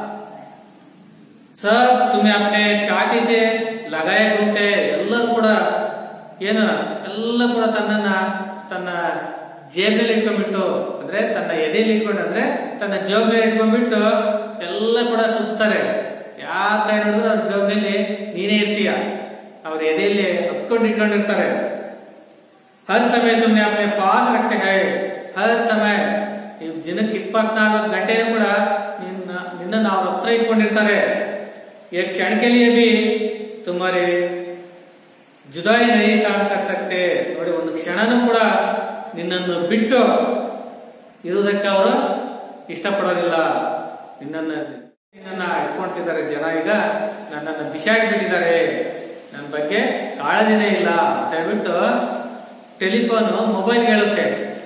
ಸಬ್ ತುಮೆ ಅಪ್ನೆ ಚಾತಿ ಸೆ ಲಗಾಯ ಗುಂತೆ ಎಲ್ಲರೂ ಕೂಡ ಏನು ಎಲ್ಲ ಕೂಡ ತನ್ನನ್ನ ತನ್ನ ಜೇಬಲ್ಲಿ ಇಟ್ಕೊಂಡ್ಬಿಟ್ಟು ಅಂದ್ರೆ ತನ್ನ ಎದೆಯಲ್ಲಿ ಇಟ್ಕೊಂಡು ಅಂದ್ರೆ ತನ್ನ ಜೋಬ್ನಲ್ಲಿ ಇಟ್ಕೊಂಡ್ಬಿಟ್ಟು ಎಲ್ಲ ಕೂಡ ಸುತ್ತಾರೆ ಯಾರ ಕೈ ನೋಡಿದ್ರು ಅವ್ರ ಜೋಬ್ನಲ್ಲಿ ನೀನೇ ಇರ್ತೀಯ ಅವ್ರ ಎದೆಯಲ್ಲಿ ಹಪ್ಕೊಂಡು ಇಟ್ಕೊಂಡಿರ್ತಾರೆ ಹರ್ ಸಮಯ ತುಮ್ನೆ ಅಪ್ನೆ ಪಾಸ್ ರಕ್ತೆ ಹೈ ಹರ್ ಸಮಯ ನೀವು ದಿನಕ್ಕೆ ಇಪ್ಪತ್ನಾಲ್ಕು ಗಂಟೆನೂ ಕೂಡ ನಿನ್ನ ನಿನ್ನ ಅವ್ರ ಹತ್ರ ಇಟ್ಕೊಂಡಿರ್ತಾರೆ एक क्षण के लिए भी तुम्हारे ಜುದಾಯಿ ನಹಿ ಸಾನ್ ಕರ್ ಸಕ್ತೆ ನೋಡಿ ಒಂದು ಕ್ಷಣನೂ ಕೂಡ ನಿನ್ನನ್ನು ಬಿಟ್ಟು ಇರುವುದಕ್ಕೆ ಅವರು ಇಷ್ಟಪಡೋದಿಲ್ಲ ನಿನ್ನನ್ನ ನಿನ್ನನ್ನ ಇಟ್ಕೊಳ್ತಿದ್ದಾರೆ ಜನ ಈಗ ನನ್ನನ್ನು ಬಿಸಾಡಿ ಬಿಟ್ಟಿದ್ದಾರೆ ನನ್ನ ಬಗ್ಗೆ ಕಾಳಜಿನೇ ಇಲ್ಲ ಅಂತ ಹೇಳ್ಬಿಟ್ಟು ಟೆಲಿಫೋನ್ ಮೊಬೈಲ್ ಹೇಳುತ್ತೆ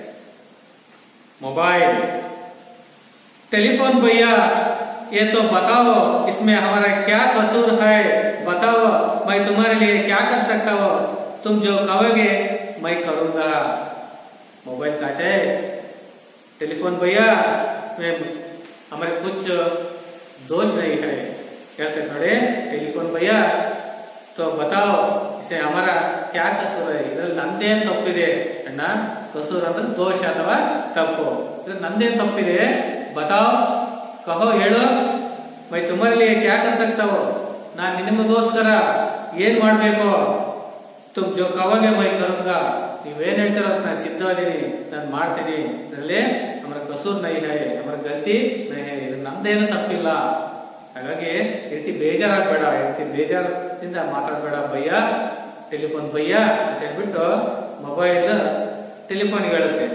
ಮೊಬೈಲ್ टेलीफोन भैया ये तो बताओ इसमें हमारा क्या कसूर है बताओ मैं तुम्हारे लिए क्या कर सकता हूँ तुम जो कहोगे मैं करूंगा मोबाइल कहते है टेलीफोन भैया इसमें हमारे कुछ दोष नहीं है कहते थोड़े टेलीफोन भैया तो बताओ इसे हमारा क्या कसूर है ಇದ್ರಲ್ಲಿ ನಂದೇನ್ ತಪ್ಪಿದೆ ಅಣ್ಣ ಕಸೂರ್ ಅಂದ್ರೆ ದೋಷ ಅಥವಾ ತಪ್ಪು ಇದ್ರಲ್ಲಿ ನಂದೇನ್ ತಪ್ಪಿದೆ ಬತಾವ್ ಕಹೋ ಹೇಳು ಮೈ ತುಮರಲ್ಲಿ ಕ್ಯಾ ಕರ್ ಸಕ್ತಾವೋ ನಾನ್ ನಿಮಗೋಸ್ಕರ ಏನ್ ಮಾಡ್ಬೇಕು ತುಮ್ ಜೋ ಕವಾಗೆ ಮೈ ಕರುಂಗ ನೀವೇನ್ ಹೇಳ್ತಾರೋ ಅದನ್ನ ನಾನು ಸಿದ್ಧವಾಗಿದ್ದೀನಿ ನಾನು ಮಾಡ್ತೀನಿ ಇದರಲ್ಲಿ ನಮ್ಮ ಕಸೂರ್ ನೈ ಹೈ ನಮ್ಮ ಗಲ್ತಿ ನೈ ಹೈ ಇದು ನಮ್ದೇನು ತಪ್ಪಿಲ್ಲ ಹಾಗಾಗಿ ಈ ರೀತಿ ಬೇಜಾರಾಗಬೇಡ ಈ ರೀತಿ ಬೇಜಾರಿಂದ ಮಾತಾಡಬೇಡ ಭಯ್ಯ ಟೆಲಿಫೋನ್ ಭಯ್ಯ ಅಂತ ಹೇಳ್ಬಿಟ್ಟು ಮೊಬೈಲ್ ಟೆಲಿಫೋನ್ ಹೇಳುತ್ತೆ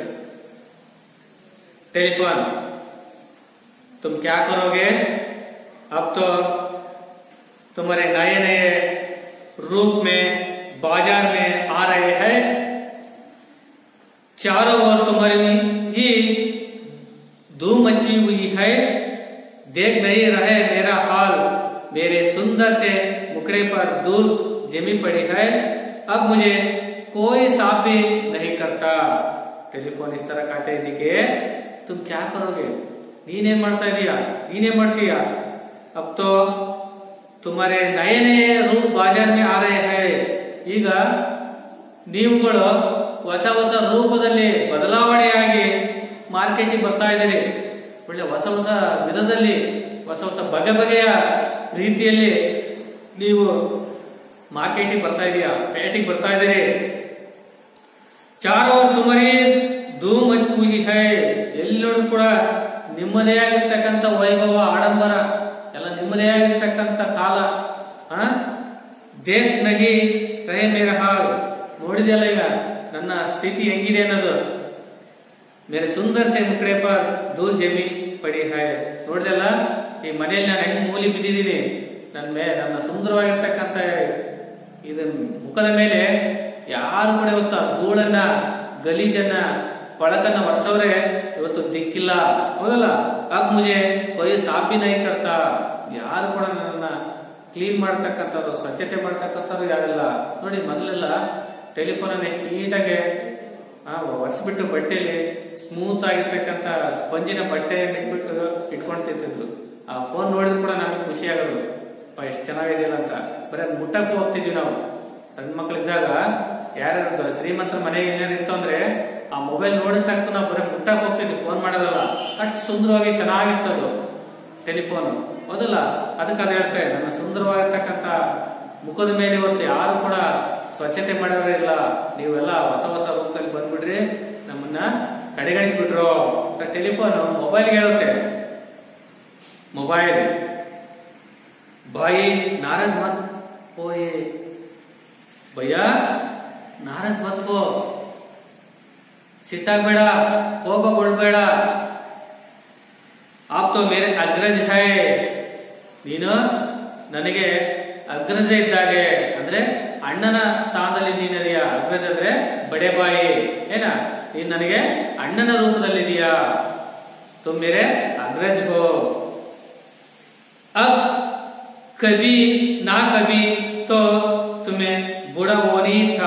टेलीफोन तुम क्या करोगे अब तो तुम्हारे नए नए रूप में बाजार में आ रहे हैं चारों ओर तुम्हारी ही धूम मची हुई है देख नहीं रहे मेरा हाल मेरे सुंदर से मुखड़े पर दूर जमी पड़ी है अब मुझे कोई साफ भी नहीं करता टेलीफोन इस तरह कहते हैं कि तुम क्या करोगे ನೀನೇನ್ ಮಾಡ್ತಾ ಇದೀಯಾ ನೀನೇನ್ ಮಾಡ್ತೀಯಾ अब तो तुम्हारे नए नए रूप बाजार में आ रहे हैं ಈಗ ನೀವುಗಳು ಹೊಸ ಹೊಸ ರೂಪದಲ್ಲಿ ಬದಲಾವಣೆಯಾಗಿ ಮಾರ್ಕೆಟಿಗೆ ಬರ್ತಾ ಇದ್ದೀರಿ ಒಳ್ಳೆ ಹೊಸ ಹೊಸ ವಿಧದಲ್ಲಿ ಹೊಸ ಹೊಸ ಬಗೆ ಬಗೆಯ ರೀತಿಯಲ್ಲಿ ನೀವು ಮಾರ್ಕೆಟಿಗೆ ಬರ್ತಾ ಇದೀಯಾ ಪೇಟಿಗೆ ಬರ್ತಾ ಇದ್ದೀರಿ ಚಾರೋ ತುಮರಿ ಧೂಮ್ ಹಚ್ಚಿ ಹೈ ಎಲ್ಲರೂ ಕೂಡ ನಿಮ್ಮದೇ ಆಗಿರ್ತಕ್ಕಂಥ ವೈಭವ ಆಡಂಬರ ಎಲ್ಲ ನಿಮ್ಮದೇ ಆಗಿರ್ತಕ್ಕಂಥ ಕಾಲ ಆ ದೇಖ್ ನಗಿ ರಹೆ ಮೇರೆ ಹಾಳು ನೋಡಿದೆಯಲ್ಲ ಈಗ ನನ್ನ ಸ್ಥಿತಿ ಹೆಂಗಿದೆ ಅನ್ನೋದು ಮೇರೆ ಸುಂದರ್ ಸೆ ಮುಕ್ಡೆ ಪರ್ ಧೂಲ್ ಜಮಿ ಪಡಿ ಹೈ ನೋಡಿದೆಲ್ಲ ಈ ಮನೆಯಲ್ಲಿ ನಾನು ಹೆಂಗ್ ಮೂಲಿ ಬಿದ್ದಿದ್ದೀನಿ ನನ್ನ ಮೇ ನನ್ನ ಸುಂದರವಾಗಿರ್ತಕ್ಕಂಥ ಇದು ಮುಖದ ಮೇಲೆ ಯಾರು ಕೂಡ ಇವತ್ತು ಆ ಧೂಳನ್ನ ಗಲೀಜನ್ನ ಕೊಳಕನ್ನ ಒರೆಸವ್ರೆ ಇವತ್ತು ದಿಕ್ಕಿಲ್ಲ ಹೌದಲ್ಲ ಅಬ್ ಮುಜೆ ಕೊಯ್ ಸಾಬಿ ನೈ ಕರ್ತಾ ಯಾರು ಕೂಡ ನನ್ನ ಕ್ಲೀನ್ ಮಾಡ್ತಕ್ಕಂಥವ್ರು ಸ್ವಚ್ಛತೆ ಮಾಡ್ತಕ್ಕಂಥವ್ರು ಯಾರಿಲ್ಲ ನೋಡಿ ಮೊದಲೆಲ್ಲ ಟೆಲಿಫೋನ್ ಅನ್ನು ಎಷ್ಟು ನೀಟಾಗಿ ಒರೆಸ್ಬಿಟ್ಟು ಬಟ್ಟೆಯಲ್ಲಿ ಸ್ಮೂತ್ ಆಗಿರ್ತಕ್ಕಂಥ ಸ್ಪಂಜಿನ ಬಟ್ಟೆಯನ್ನು ಇಟ್ಬಿಟ್ಟು ಇಟ್ಕೊಂಡು ತಿಂತಿದ್ರು ಆ ಫೋನ್ ನೋಡಿದ್ರು ಕೂಡ ನಮಗೆ ಖುಷಿ ಆಗೋದು ಅಪ್ಪ ಎಷ್ಟು ಚೆನ್ನಾಗಿದೆಯಲ್ಲ ಅಂತ ಬರೀ ಅದ್ ಮುಟ್ಟಕ್ಕೂ ಹೋಗ್ತಿದ್ವಿ ನಾವು ಸಣ್ಣ ಮಕ್ಕಳಿದ್ದಾಗ ಯಾರ್ಯಾರು ಶ್ರೀಮಂತರ ಮನೆಗೆ ಏನಾರು ಇತ್ತು ಅಂದ್ರೆ ಆ ಮೊಬೈಲ್ ನೋಡಿ ಸಾಕು ನಾವು ಬರೀ ಮುಟ್ಟಕ್ಕೆ ಹೋಗ್ತಿದ್ವಿ ಫೋನ್ ಮಾಡೋದಲ್ಲ ಅಷ್ಟು ಸುಂದರವಾಗಿ ಚೆನ್ನಾಗಿತ್ತು ಅದು ಟೆಲಿಫೋನ್ ಹೌದಲ್ಲ ಅದಕ್ಕೆ ಅದು ಹೇಳ್ತೆ ನನ್ನ ಸುಂದರವಾಗಿರ್ತಕ್ಕಂಥ ಮುಖದ ಮೇಲೆ ಇವತ್ತು ಯಾರು ಕೂಡ ಸ್ವಚ್ಛತೆ ಮಾಡೋರೇ ಇಲ್ಲ ನೀವೆಲ್ಲ ಹೊಸ ಹೊಸ ರೂಪದಲ್ಲಿ ಬಂದ್ಬಿಡ್ರಿ ನಮ್ಮನ್ನ ಕಡೆಗಣಿಸ್ಬಿಟ್ರು ಅಂತ ಟೆಲಿಫೋನ್ ಮೊಬೈಲ್ಗೆ ಹೇಳುತ್ತೆ ಮೊಬೈಲ್ ಬಾಯಿ ನಾರಾಜ್ ಮತ್ ಓಯೆ ಭಯ್ಯ ನಾರಾಜ್ ಮತ್ ಹೋ ಸಿಟ್ಟಾಗ್ಬೇಡ ಕೋಪಗೊಳ್ಬೇಡ ಆಪ್ ತೋ ಮೇರೆ ಅಗ್ರಜ್ ಹೈ ನೀನು ನನಗೆ ಅಗ್ರಜ ಇದ್ದಾಗೆ ಅಂದ್ರೆ ಅಣ್ಣನ ಸ್ಥಾನದಲ್ಲಿ ನೀನಿದೆಯ ಅಗ್ರಜ ಅಂದ್ರೆ ಬಡೆ ಬಾಯಿ ಏನ ನೀನ್ ನನಗೆ ಅಣ್ಣನ ರೂಪದಲ್ಲಿದೆಯಾ ತುಮ್ ಮೇರೆ ಅಗ್ರಜ್ ಹೋ अब कभी ना कभी तो तुम्हें बुरा होनी था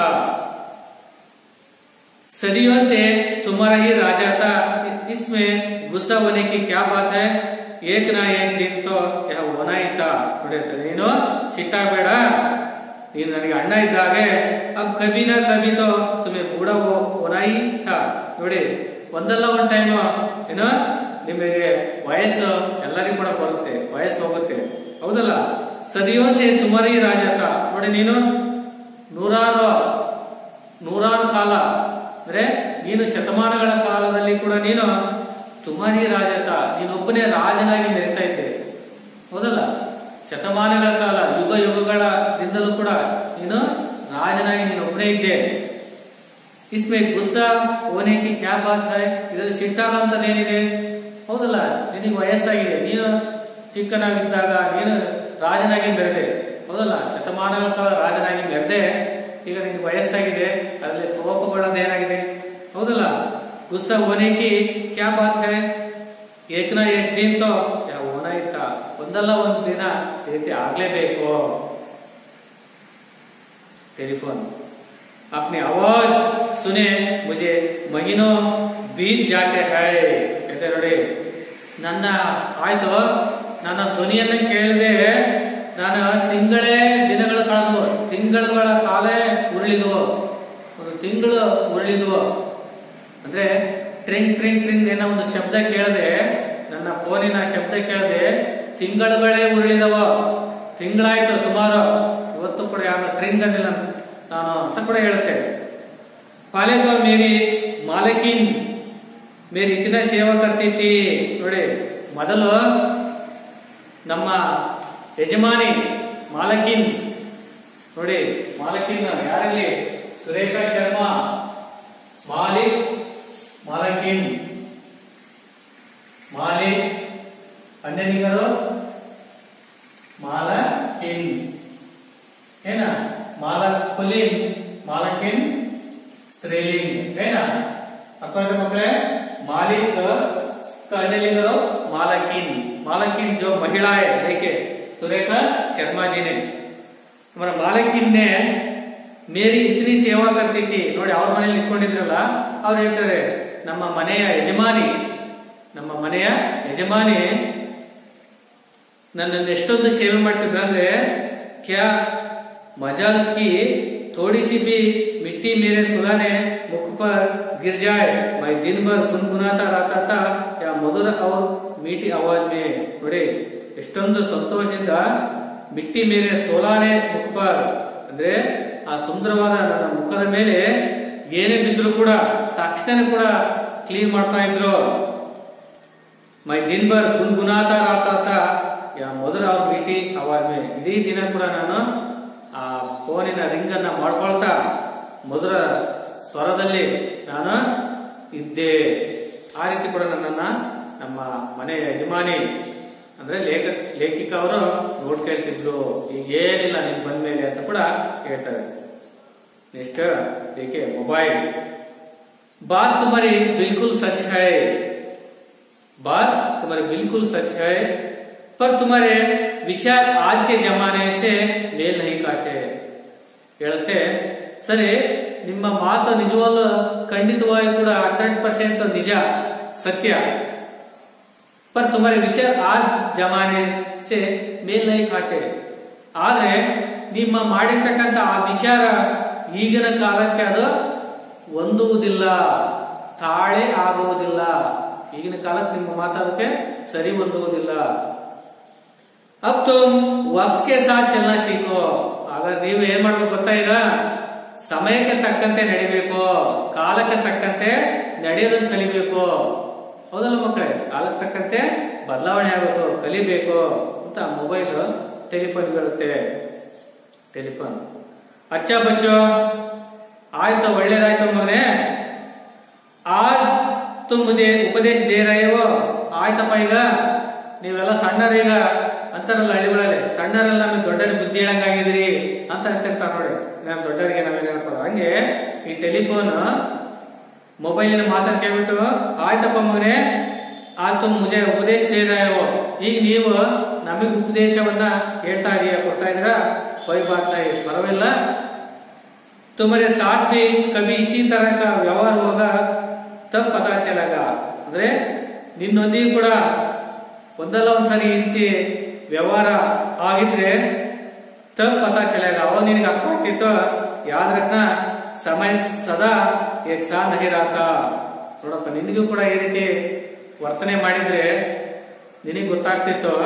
सदियों से तुम्हारा ही राजा था इसमें गुस्सा होने की क्या बात है एक ना एक दिन तो यह होना ही था ನೋಡಿ ಆಯ್ತಾ? ನೀನು ಸಿಟ್ಟಾಗಬೇಡ ನೀನು ನನಗೆ ಅಣ್ಣ ಇದ್ದಾಗೆ ಅಬ್ ಕಬಿ ನಾ ಕಬಿ ತೋ ತುಮೆ ಬೂಢ ಒನಾಯಿ ಥಾ ನೋಡಿ ಒಂದಲ್ಲ ಒಂದ್ ಟೈಮ್ ಏನೋ ನಿಮಗೆ ವಯಸ್ಸು ಎಲ್ಲರಿಗೂ ಕೂಡ ಬರುತ್ತೆ ವಯಸ್ಸು ಹೋಗುತ್ತೆ ಹೌದಲ್ಲ ಸದಿಯೋಚೆ ತುಮರಿ ರಾಜತ ನೋಡಿ ನೀನು ನೂರಾರು ನೂರಾರು ಕಾಲ ಅಂದ್ರೆ ನೀನು ಶತಮಾನಗಳ ಕಾಲದಲ್ಲಿ ಕೂಡ ನೀನು ತುಮರಿ ರಾಜತ ನೀನೊಬ್ಬನೇ ರಾಜನಾಗಿ ಮೆರಿತಾ ಇದ್ದೆ ಹೌದಲ್ಲ ಶತಮಾನಗಳ ಕಾಲ ಯುಗ ಯುಗಗಳದಿಂದಲೂ ಕೂಡ ನೀನು ರಾಜನಾಗಿ ನೀನು ಒಬ್ಬನೇ ಇದ್ದೆ ಇಸ್ಮೆ ಗುಸ್ಸಾ ಹೋನೆ ಕಿ ಕ್ಯಾ ಬಾತ್ ಹೈ ಇದರಲ್ಲಿ ಸಿಟ್ಟಾಗಂತದೇನಿದೆ ಹೌದಲ್ಲ ನಿನಗೆ ವಯಸ್ಸಾಗಿದೆ ನೀನು ಚಿಕ್ಕನಾಗಿದ್ದಾಗ ನೀನು ರಾಜನಾಗಿ ಮೆರೆದೆ ಹೌದಲ್ಲ ಶತಮಾನಗಳ ಕಾಲ ರಾಜನಾಗಿ ಮೆರೆದೆ ಈಗ ನಿನ್ಗೆ ವಯಸ್ಸಾಗಿದೆ ಅದರಲ್ಲಿ ಕೋಪಗೊಳ್ಳೋದೇನಾಗಿದೆ ಹೌದಲ್ಲ ಗುಸ್ಸಾ ಹೋನೆ ಕಿ ಕ್ಯಾ ಬಾತ್ ಹೈ ಏಕನ ಏಕ್ ದಿನ್ ತೋ ಯಾ ಹೋನ ಇತ್ತ ಒಂದಲ್ಲ ಒಂದು ದಿನ ಈ ರೀತಿ ಆಗ್ಲೇಬೇಕು टेलीफोन अपनी आवाज सुने मुझे महीनों बीत जाते हैं कहते ನೋಡಿ ನನ್ನ ಆಯ್ತು ನನ್ನ ಧ್ವನಿಯನ್ನ ಕೇಳದೆ ನಾನು ತಿಂಗಳೇ ದಿನಗಳು ಕಳೆದು ತಿಂಗಳುಗಳ ಕಾಲೇ ಉರುಳಿದ್ವು ಒಂದು ತಿಂಗಳು ಉರುಳಿದ್ವು ಅಂದ್ರೆ ಟ್ರಿಂಗ್ ಟ್ರಿಂಗ್ ಟ್ರಿಂಗ್ ಏನೋ ಒಂದು ಶಬ್ದ ಕೇಳದೆ ನನ್ನ ಫೋನಿನ ಶಬ್ದ ಕೇಳದೆ ತಿಂಗಳುಗಳೇ ಉರುಳಿದವ ತಿಂಗಳಾಯ್ತು ಸುಮಾರು ಇವತ್ತು ಕೂಡ ಯಾರು ಟ್ರಿಂಗ್ ಅಂದಿಲ್ಲ ನಾನು ಅಂತ ಕೂಡ ಹೇಳುತ್ತೆ ಪಾಲೆ ತೋ ಮೇರಿ ಮಾಲಕಿನ್ ಮೇರಿ ಇತಿನ ಸೇವಾ ಕರ್ತಿತಿ ನೋಡಿ ಮೊದಲು ನಮ್ಮ ಯಜಮಾನಿ ಮಾಲಕಿನ್ ನೋಡಿ ಮಾಲಕಿನ್ ಯಾರಲ್ಲಿ ಸುರೇಖಾ ಶರ್ಮಾ ಮಾಲಿಕ್ ಮಾಲಕಿನ್ ಮಾಲಿಕ್ ಅನ್ಯನಿಗರು ಮಾಲಕಿನ್ है ना मालक पुलिंग मालकिन स्त्रीलिंग है ना ಅರ್ಥ ಆಯ್ತಾ ಮಕ್ಕಳೇ ಮಾಲಿಕ್ अन्यलिंगरो मालकिन मालकिन जो महिला है देखिए सुरेखा शर्मा जी ने हमारा मालकिन ने ಮೇರಿ ಇತನಿ ಸೇವಾ ಕರ್ತಿತಿ ನೋಡಿ ಅವ್ರ ಮನೇಲಿ ಇಟ್ಕೊಂಡಿದ್ರಲ್ಲ ಅವ್ರು ಹೇಳ್ತಾರೆ ನಮ್ಮ ಮನೆಯ ಯಜಮಾನಿ ನಮ್ಮ ಮನೆಯ ಯಜಮಾನಿ ನನ್ನನ್ನು ಎಷ್ಟೊಂದು ಸೇವೆ ಮಾಡ್ತಿದ್ರು ಅಂದ್ರೆ ಕ್ಯಾ ಮಜಾಲ್ ಕಿ थोड़ी सी भी मिट्टी मेरे सुलाने मुख पर गिर जाए मैं दिन भर गुनगुनाता रहता था या मधुर और मीठी आवाज में ನೋಡಿ ಎಷ್ಟೊಂದು ಸಂತೋಷದಿಂದ ಮಿಟ್ಟಿ ಮೇಲೆ ಸೋಲಾನೆ ಮುಖ ಅಂದ್ರೆ ಆ ಸುಂದರವಾದ ನನ್ನ ಮುಖದ ಮೇಲೆ ಏನೇ ಬಿದ್ರು ಕೂಡ ತಕ್ಷಣ ಕೂಡ ಕ್ಲೀನ್ ಮಾಡ್ತಾ ಇದ್ರು ಮೈ ದಿನ್ ಭರ್ ಗುನ್ಗುನಾತಾ ರಾತಾತ ಯಾ ಮೊದಲ ಅವ್ರ ಮೀಟಿ ಅವಾದ ಇಡೀ ದಿನ ಕೂಡ ನಾನು ಆ ಫೋನಿನ ರಿಂಗ್ ಅನ್ನ ಮಾಡ್ಕೊಳ್ತಾ ಮಧುರ ಸ್ವರದಲ್ಲಿ ನಾನು ಇದ್ದೆ ಆ ರೀತಿ ಕೂಡ ನನ್ನನ್ನ ನಮ್ಮ ಮನೆ ಯಜಮಾನಿ ಅಂದ್ರೆ ಲೇಖ ಲೇಖಿಕ ಅವರು ನೋಡ್ಕೊಳ್ತಿದ್ರು ಈಗ ಏನಿಲ್ಲ ನೀನ್ ಬಂದ್ಮೇಲೆ ಅಂತ ಕೂಡ ಹೇಳ್ತಾರೆ ನೆಕ್ಸ್ಟ್ देखिए मोबाइल बात तुम्हारी बिल्कुल सच है बात तुम्हारी बिल्कुल सच है पर तुम्हारे विचार आज के जमाने से मेल नहीं खाते ಹೇಳುತ್ತೆ ಸರಿ ನಿಮ್ಮ ಮಾತು ನಿಜವಲ್ಲ ಖಂಡಿತವಾಗಿ ಕೂಡ ಹಂಡ್ರೆಡ್ ಪರ್ಸೆಂಟ್ ನಿಜ ಸತ್ಯ पर तुम्हारे विचार आज जमाने से ಮೇಲ್ ನೈ ಖಾತೆ ಆದ್ರೆ ನಿಮ್ಮ ಮಾಡಿರ್ತಕ್ಕಂಥ ಆ ವಿಚಾರ ಈಗಿನ ಕಾಲಕ್ಕೆ ಅದು ಹೊಂದುವುದಿಲ್ಲ ತಾಳೆ ಆಗುವುದಿಲ್ಲ ಈಗಿನ ಕಾಲಕ್ಕೆ ನಿಮ್ಮ ಮಾತಾಡೋಕೆ ಸರಿ ಹೊಂದುವುದಿಲ್ಲ ಅಬ್ ತುಮ್ ವಕ್ತ್ ಕೆ ಸಾಥ್ ಚಲನ ಸೀಕೋ ಆಗ ನೀವು ಏನ್ ಮಾಡ್ಬೇಕು ಗೊತ್ತಾ ಈಗ ಸಮಯಕ್ಕೆ ತಕ್ಕಂತೆ ನಡಿಬೇಕು ಕಾಲಕ್ಕೆ ತಕ್ಕಂತೆ ನಡೆಯೋದನ್ನ ಕಲಿಬೇಕು ಹೌದಲ್ಲ ಮಕ್ಕಳೇ ಕಾಲಕ್ಕೆ ತಕ್ಕಂತೆ ಬದಲಾವಣೆ ಆಗಬೇಕು ಕಲಿಬೇಕು ಅಂತ ಮೊಬೈಲ್ ಟೆಲಿಫೋನ್ ಹೇಳುತ್ತೆ ಟೆಲಿಫೋನ್ ಅಚ್ಚ ಬಚ್ಚೋ ಆಯ್ತು ಒಳ್ಳೇದಾಯ್ತು ಮಗನೇ ಆಜ್ ತುಮ್ ಮುಜೆ ಉಪದೇಶ ದೇ ರಹೆ ಹೋ ಆಯ್ತಪ್ಪ ಈಗ ನೀವೆಲ್ಲ ಸಣ್ಣರು ಈಗ ಅಂತಾರಲ್ಲ ಹಳ್ಳಿಗಳಲ್ಲಿ ಸಣ್ಣರೆಲ್ಲ ನಮಗೆ ದೊಡ್ಡರ ಬುದ್ಧಿ ಹೇಳಂಗಾಗಿದ್ರಿ ಅಂತ ಅಂತಿರ್ತಾರ ನೋಡಿ ನಾನು ದೊಡ್ಡರಿಗೆ ನಾವೇನ್ ಹೇಳ್ತಾರೆ ಹಂಗೆ ಈ ಟೆಲಿಫೋನ್ ಮೊಬೈಲಿನ ಮಾತನ್ನ ಕೇಳ್ಬಿಟ್ಟು ಆಯ್ತಪ್ಪ ಮಗನೇ ಆ ತುಮ್ ಮುಜೆ ಉಪದೇಶ ದೇ ರಹೆ ಹೋ ಈಗ ನೀವು ನಮಗೆ ಉಪದೇಶವನ್ನ ಹೇಳ್ತಾ ಇದೀಯ ಕೊಡ್ತಾ ಇದ್ದೀರಾ कोई बात नहीं परवाइल्ला तुम्हारे साथ भी कभी इसी तरह का व्यवहार होगा तब पता चलेगा ಅಂದ್ರೆ ನಿನ್ನೊಂದಿಗೆ ಕೂಡ ಒಂದಲ್ಲ ಒಂದ್ಸರಿ ಈ ರೀತಿ ವ್ಯವಹಾರ ಆಗಿದ್ರೆ ತಬ್ ಪತಾ ಚಲೇಗ ಅವಾಗ ನಿನಗೆ ಅರ್ಥ ಆಗ್ತಿತ್ತು ಯಾದ್ ರಕ್ನ ಸಮಯ ಸದಾ ಏಕ್ ಸಾ ನಹಿ ರಾತ ನೋಡಪ್ಪ ನಿನಗೂ ಕೂಡ ಈ ರೀತಿ ವರ್ತನೆ ಮಾಡಿದ್ರೆ ನಿನಗೆ ಗೊತ್ತಾಗ್ತಿತ್ತು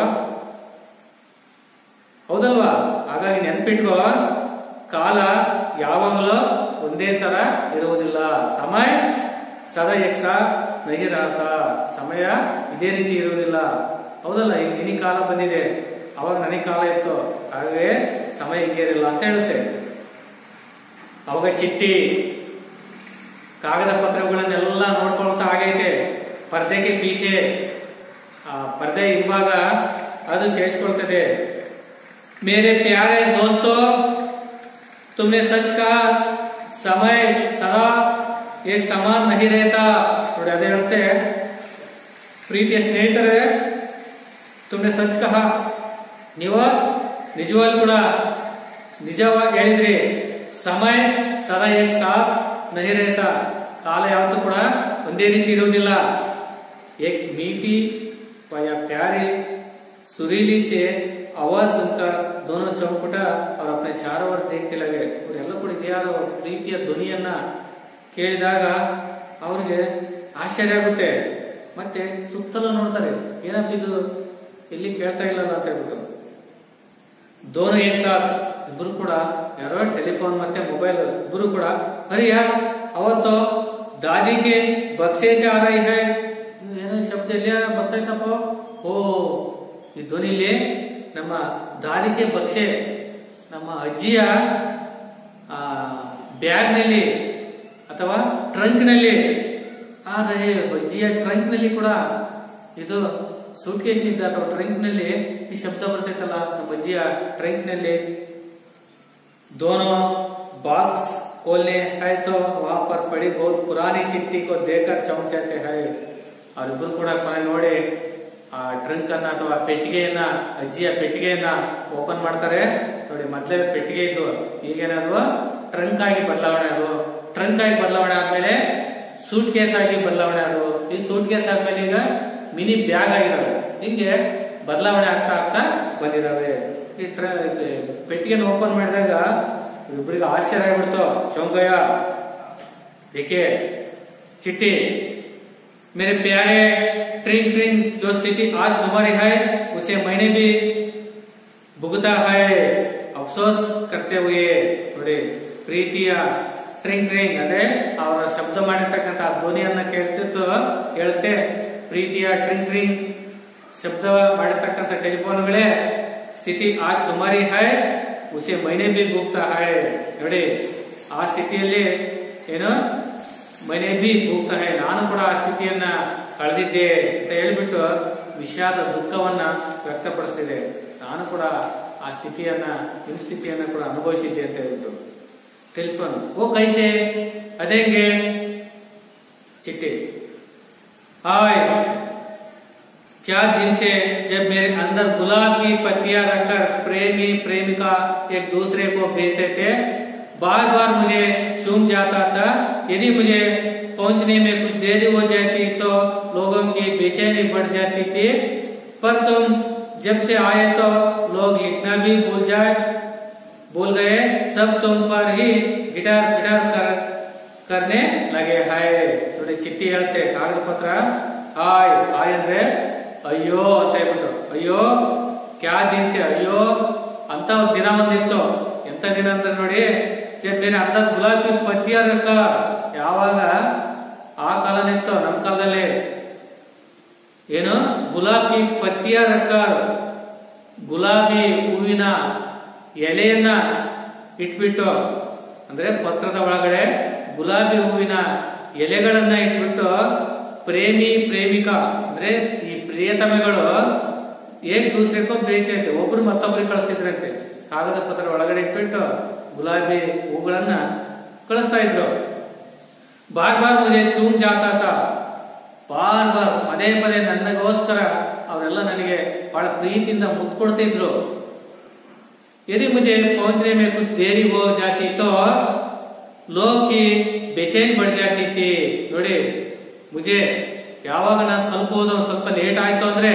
ಹೌದಲ್ವಾ ಹಾಗಾಗಿ ನೆನ್ಪಿಟ್ಕೋ ಕಾಲ ಯಾವಾಗಲೂ ಒಂದೇ ತರ ಇರುವುದಿಲ್ಲ ಸಮಯ ಸದಾ ಎಕ್ಸ ನಹಿರಾತ ಸಮಯ ಇದೇ ರೀತಿ ಇರುವುದಿಲ್ಲ ಹೌದಲ್ಲ ಈಗ ನಿನಗೆ ಕಾಲ ಬಂದಿದೆ ಅವಾಗ ನನಗೆ ಕಾಲ ಇತ್ತು ಹಾಗೆ ಸಮಯ ಹಿಂಗೇರಿಲ್ಲ ಅಂತ ಹೇಳುತ್ತೆ ಅವಾಗ ಚಿಟ್ಟಿ ಕಾಗದ ಪತ್ರಗಳನ್ನೆಲ್ಲ ನೋಡ್ಕೊಳ್ತಾ ಆಗೈತೆ ಪರ್ದೆಗೆ ಪೀಚೆ ಆ ಪರ್ದೆ ಹಿಂಭಾಗ ಅದು ಕೇಳಿಸ್ಕೊಳ್ತದೆ मेरे प्यारे दोस्तों तुमने सच कहा समय सदा एक समान नहीं रहता ನೋಡಿ ಅದೇ ಹೇಳುತ್ತೆ ಪ್ರೀತಿಯ ಸ್ನೇಹಿತರೆ ತುಮ್ನೆ ಸಚ್ ಕಹ ನೀವು ನಿಜವಾಗ್ಲೂ ಕೂಡ ನಿಜವಾಗಿ ಹೇಳಿದ್ರಿ ಸಮಯ ಸದಾ ಏಕ್ ಸಾಥ್ ನಹಿ ರೇತ ಕಾಲ ಯಾವತ್ತೂ ಕೂಡ ಒಂದೇ ರೀತಿ ಇರುವುದಿಲ್ಲ ಏಕ್ ಮೀಟಿ या प्यारी सुरीली से आवाज सुनकर दोनों चौपಟ और अपने चारों ओर देखते लगे ಅವರೆಲ್ಲ ಕೂಡ ಇದ್ಯಾವ ಪ್ರೀತಿಯ ಧ್ವನಿಯನ್ನ ಕೇಳಿದಾಗ ಅವ್ರಿಗೆ ಆಶ್ಚರ್ಯ ಆಗುತ್ತೆ ಮತ್ತೆ ಸುತ್ತಲೂ ನೋಡ್ತಾರೆ ಏನಪ್ಪ ಇದು ಎಲ್ಲಿ ಕೇಳ್ತಾ ಇಲ್ಲಲ್ಲ ಅಂತ ಹೇಳ್ಬಿಟ್ಟು ದೋನೋ ಏಕ್ ಸಾಥ್ ಇಬ್ರು ಕೂಡ ಯಾರೋ ಟೆಲಿಫೋನ್ ಮತ್ತೆ ಮೊಬೈಲ್ ಇಬ್ರು ಕೂಡ ಅರಿಯ ಅವತ್ತು ದಾದಿಗೆ ಬಕ್ಷೇಶ ಆರೈ ಹೈ ಏನೋ ಶಬ್ದ ಎಲ್ಲಿಯ ಬರ್ತೈತಪ್ಪ ಓ ಈ ಧ್ವನಿಲಿ ನಮ್ಮ ದಾದಿಗೆ ಬಕ್ಷೆ ನಮ್ಮ ಅಜ್ಜಿಯ ಆ ಬ್ಯಾಗ್ನಲ್ಲಿ ಅಥವಾ ಟ್ರಂಕ್ ನಲ್ಲಿ ಆದ್ರೆ ಅಜ್ಜಿಯ ಟ್ರಂಕ್ ನಲ್ಲಿ ಕೂಡ ಇದು ಸೂಟ್ ಕೇಸ್ ನಿಂದ ಅಥವಾ ಟ್ರಂಕ್ ನಲ್ಲಿ ಈ ಶಬ್ದ ಬರ್ತೈತಲ್ಲ ನಮ್ಮ ಅಜ್ಜಿಯ ಟ್ರಂಕ್ ನಲ್ಲಿ दोनों बॉक्स खोलने है तो वहां पर पड़ी बहुत पुरानी चिट्ठी को देखकर चौंक जाते हैं ಅವರಿಬ್ಬರು ಕೂಡ ಕೊನೆ ನೋಡಿ ಆ ಟ್ರಂಕ್ ಅನ್ನ ಅಥವಾ ಪೆಟ್ಟಿಗೆಯನ್ನ ಅಜ್ಜಿಯ ಪೆಟ್ಟಿಗೆಯನ್ನ ಓಪನ್ ಮಾಡ್ತಾರೆ ನೋಡಿ ಮೊದ್ಲೇ ಪೆಟ್ಟಿಗೆ ಇದ್ದು ಈಗೇನಾದ್ರು ಟ್ರಂಕ್ ಆಗಿ ಬದಲಾವಣೆ ಅದು ಟ್ರಂಕ್ ಆಗಿ ಬದಲಾವಣೆ ಆದ್ಮೇಲೆ ಸೂಟ್ ಕೇಸ್ ಆಗಿ ಬದಲಾವಣೆ ಅದು ಈ ಸೂಟ್ ಕೇಸ್ ಆದ್ಮೇಲೆ ಈಗ ಮಿನಿ ಬ್ಯಾಗ್ ಆಗಿದಾವೆ ಹಿಂಗೆ ಬದಲಾವಣೆ ಆಗ್ತಾ ಆಗ್ತಾ ಬಂದಿದಾವೆ ಈ ಟ್ರ ಪೆಟ್ಟಿಗೆನ ಓಪನ್ ಮಾಡಿದಾಗ ಇಬ್ಬರಿಗೆ ಆಶ್ಚರ್ಯ ಆಗ್ಬಿಡ್ತು ಚೌಂಗಯ್ಯ ಏಕೆ चिट्ठी मेरे प्यारे ट्रिंग ट्रिंग जो स्थिति आज तुम्हारी है उसे मैंने भी भुगता है अफसोस करते हुए ನೋಡಿ ಪ್ರೀತಿಯ ಟ್ರಿಂಗ್ ಟ್ರಿಂಗ್ ಅಂದ್ರೆ ಅವರ ಶಬ್ದ ಮಾಡಿರ್ತಕ್ಕಂಥ ಧ್ವನಿಯನ್ನ ಕೇಳ್ತಿತ್ತು ಹೇಳುತ್ತೆ ಪ್ರೀತಿಯ ಟ್ರಿಂಗ್ ಟ್ರಿಂಗ್ ಶಬ್ದ ಮಾಡಿರ್ತಕ್ಕಂಥ ಟೆಲಿಫೋನ್ಗಳೇ ಸ್ಥಿತಿ ಆಜ್ ತುಮಾರಿ ಹೈ ಉಸೆ ಮೈನೆ ಬಿ ಭೂಗ್ತಾ ಹೈ ನೋಡಿ ಆ ಸ್ಥಿತಿಯಲ್ಲಿ ಏನು ಮನೆ ಬಿ ಭೂಗ್ತಾ ಹೈ ನಾನು ಕೂಡ ಆ ಸ್ಥಿತಿಯನ್ನ ಕಳೆದಿದ್ದೆ ಅಂತ ಹೇಳ್ಬಿಟ್ಟು ವಿಷಾದ ದುಃಖವನ್ನ ವ್ಯಕ್ತಪಡಿಸ್ತಿದೆ ನಾನು ಕೂಡ ಆ ಸ್ಥಿತಿಯನ್ನ ನಿಮ್ಮ ಸ್ಥಿತಿಯನ್ನ ಕೂಡ ಅನುಭವಿಸಿದ್ದೆ ಅಂತ ಹೇಳ್ಬಿಟ್ಟು ಟೆಲಿಫೋನ್ ಓ ಕೈಸೆ ಅದೇಂಗೆ ಚಿಟ್ಟಿ ಹಾಯ್ क्या दिन थे जब मेरे अंदर गुलाब की पत्तियां रखकर प्रेमी प्रेमिका एक दूसरे को भेजते थे बार बार मुझे चूम जाता था यदि मुझे पहुंचने में कुछ देरी हो जाती तो लोगों की बेचैनी बढ़ जाती थी पर तुम जब से आए तो लोग लिखना भी भूल जाए भूल गए सब तुम पर ही गिटार गिटार कर करने लगे हाय ನೋಡಿ ಚಿಟ್ಟಿ ಹೇಳ್ತೆ ಕಾಗದ ಪತ್ರ ಹಾಯ್ ಹಾಯ್ ಅಂದ್ರೆ ಅಯ್ಯೋ ಅಂತ ಹೇಳ್ಬಿಟ್ಟು ಅಯ್ಯೋ ಕ್ಯಾ ದಿನತೆ ಅಯ್ಯೋ ಅಂತ ಒಂದ್ ದಿನ ಒಂದಿತ್ತು ಎಂತ ದಿನ ಅಂತ ನೋಡಿ ಬೇರೆ ಅಂತ ಗುಲಾಬಿ ಪದ್ಯ ರಕ್ಕ ಯಾವಾಗ ಆ ಕಾಲನಿತ್ತು ನಮ್ಮ ಕಾಲದಲ್ಲಿ ಏನು ಗುಲಾಬಿ ಪದ್ಯ ರಕ್ಕ ಗುಲಾಬಿ ಹೂವಿನ ಎಲೆಯನ್ನ ಇಟ್ಬಿಟ್ಟು ಅಂದ್ರೆ ಪತ್ರದ ಒಳಗಡೆ ಗುಲಾಬಿ ಹೂವಿನ ಎಲೆಗಳನ್ನ ಇಟ್ಬಿಟ್ಟು ಪ್ರೇಮಿ ಪ್ರೇಮಿಕಾ ಅಂದ್ರೆ ಈ ಪ್ರಿಯತಮೆಗಳು ಏಕ್ ದೂಸರೆಕೋ ಬೇಯ್ತೈತೆ ಒಬ್ರು ಮತ್ತೊಬ್ರಿಗೆ ಕಳಿಸ್ತಿದ್ರಂತೆ ಕಾಗದ ಪತ್ರ ಒಳಗಡೆ ಇಟ್ಬಿಟ್ಟು ಗುಲಾಬಿ ಹೂಗಳನ್ನ ಕಳಿಸ್ತಾ ಇದ್ರು ಬಾರ್ ಬಾರ್ ಮುಜೆ ಚೂಮ್ ಜಾತಾ ತಾ ಬಾರ್ ಬಾರ್ ಪದೇ ಪದೇ ನನಗೋಸ್ಕರ ಅವರೆಲ್ಲ ನನಗೆ ಬಹಳ ಪ್ರೀತಿಯಿಂದ ಮುತ್ತು ಕೊಡ್ತಿದ್ರು यदि मुझे पहुंचने में कुछ देरी हो जाती तो लोग की बेचैन बढ़ जाती थी ನೋಡಿ ಮುಜೆ ಯಾವಾಗ ನಾನು ತಲುಪೋದು ಒಂದ್ ಸ್ವಲ್ಪ ಲೇಟ್ ಆಯ್ತು ಅಂದ್ರೆ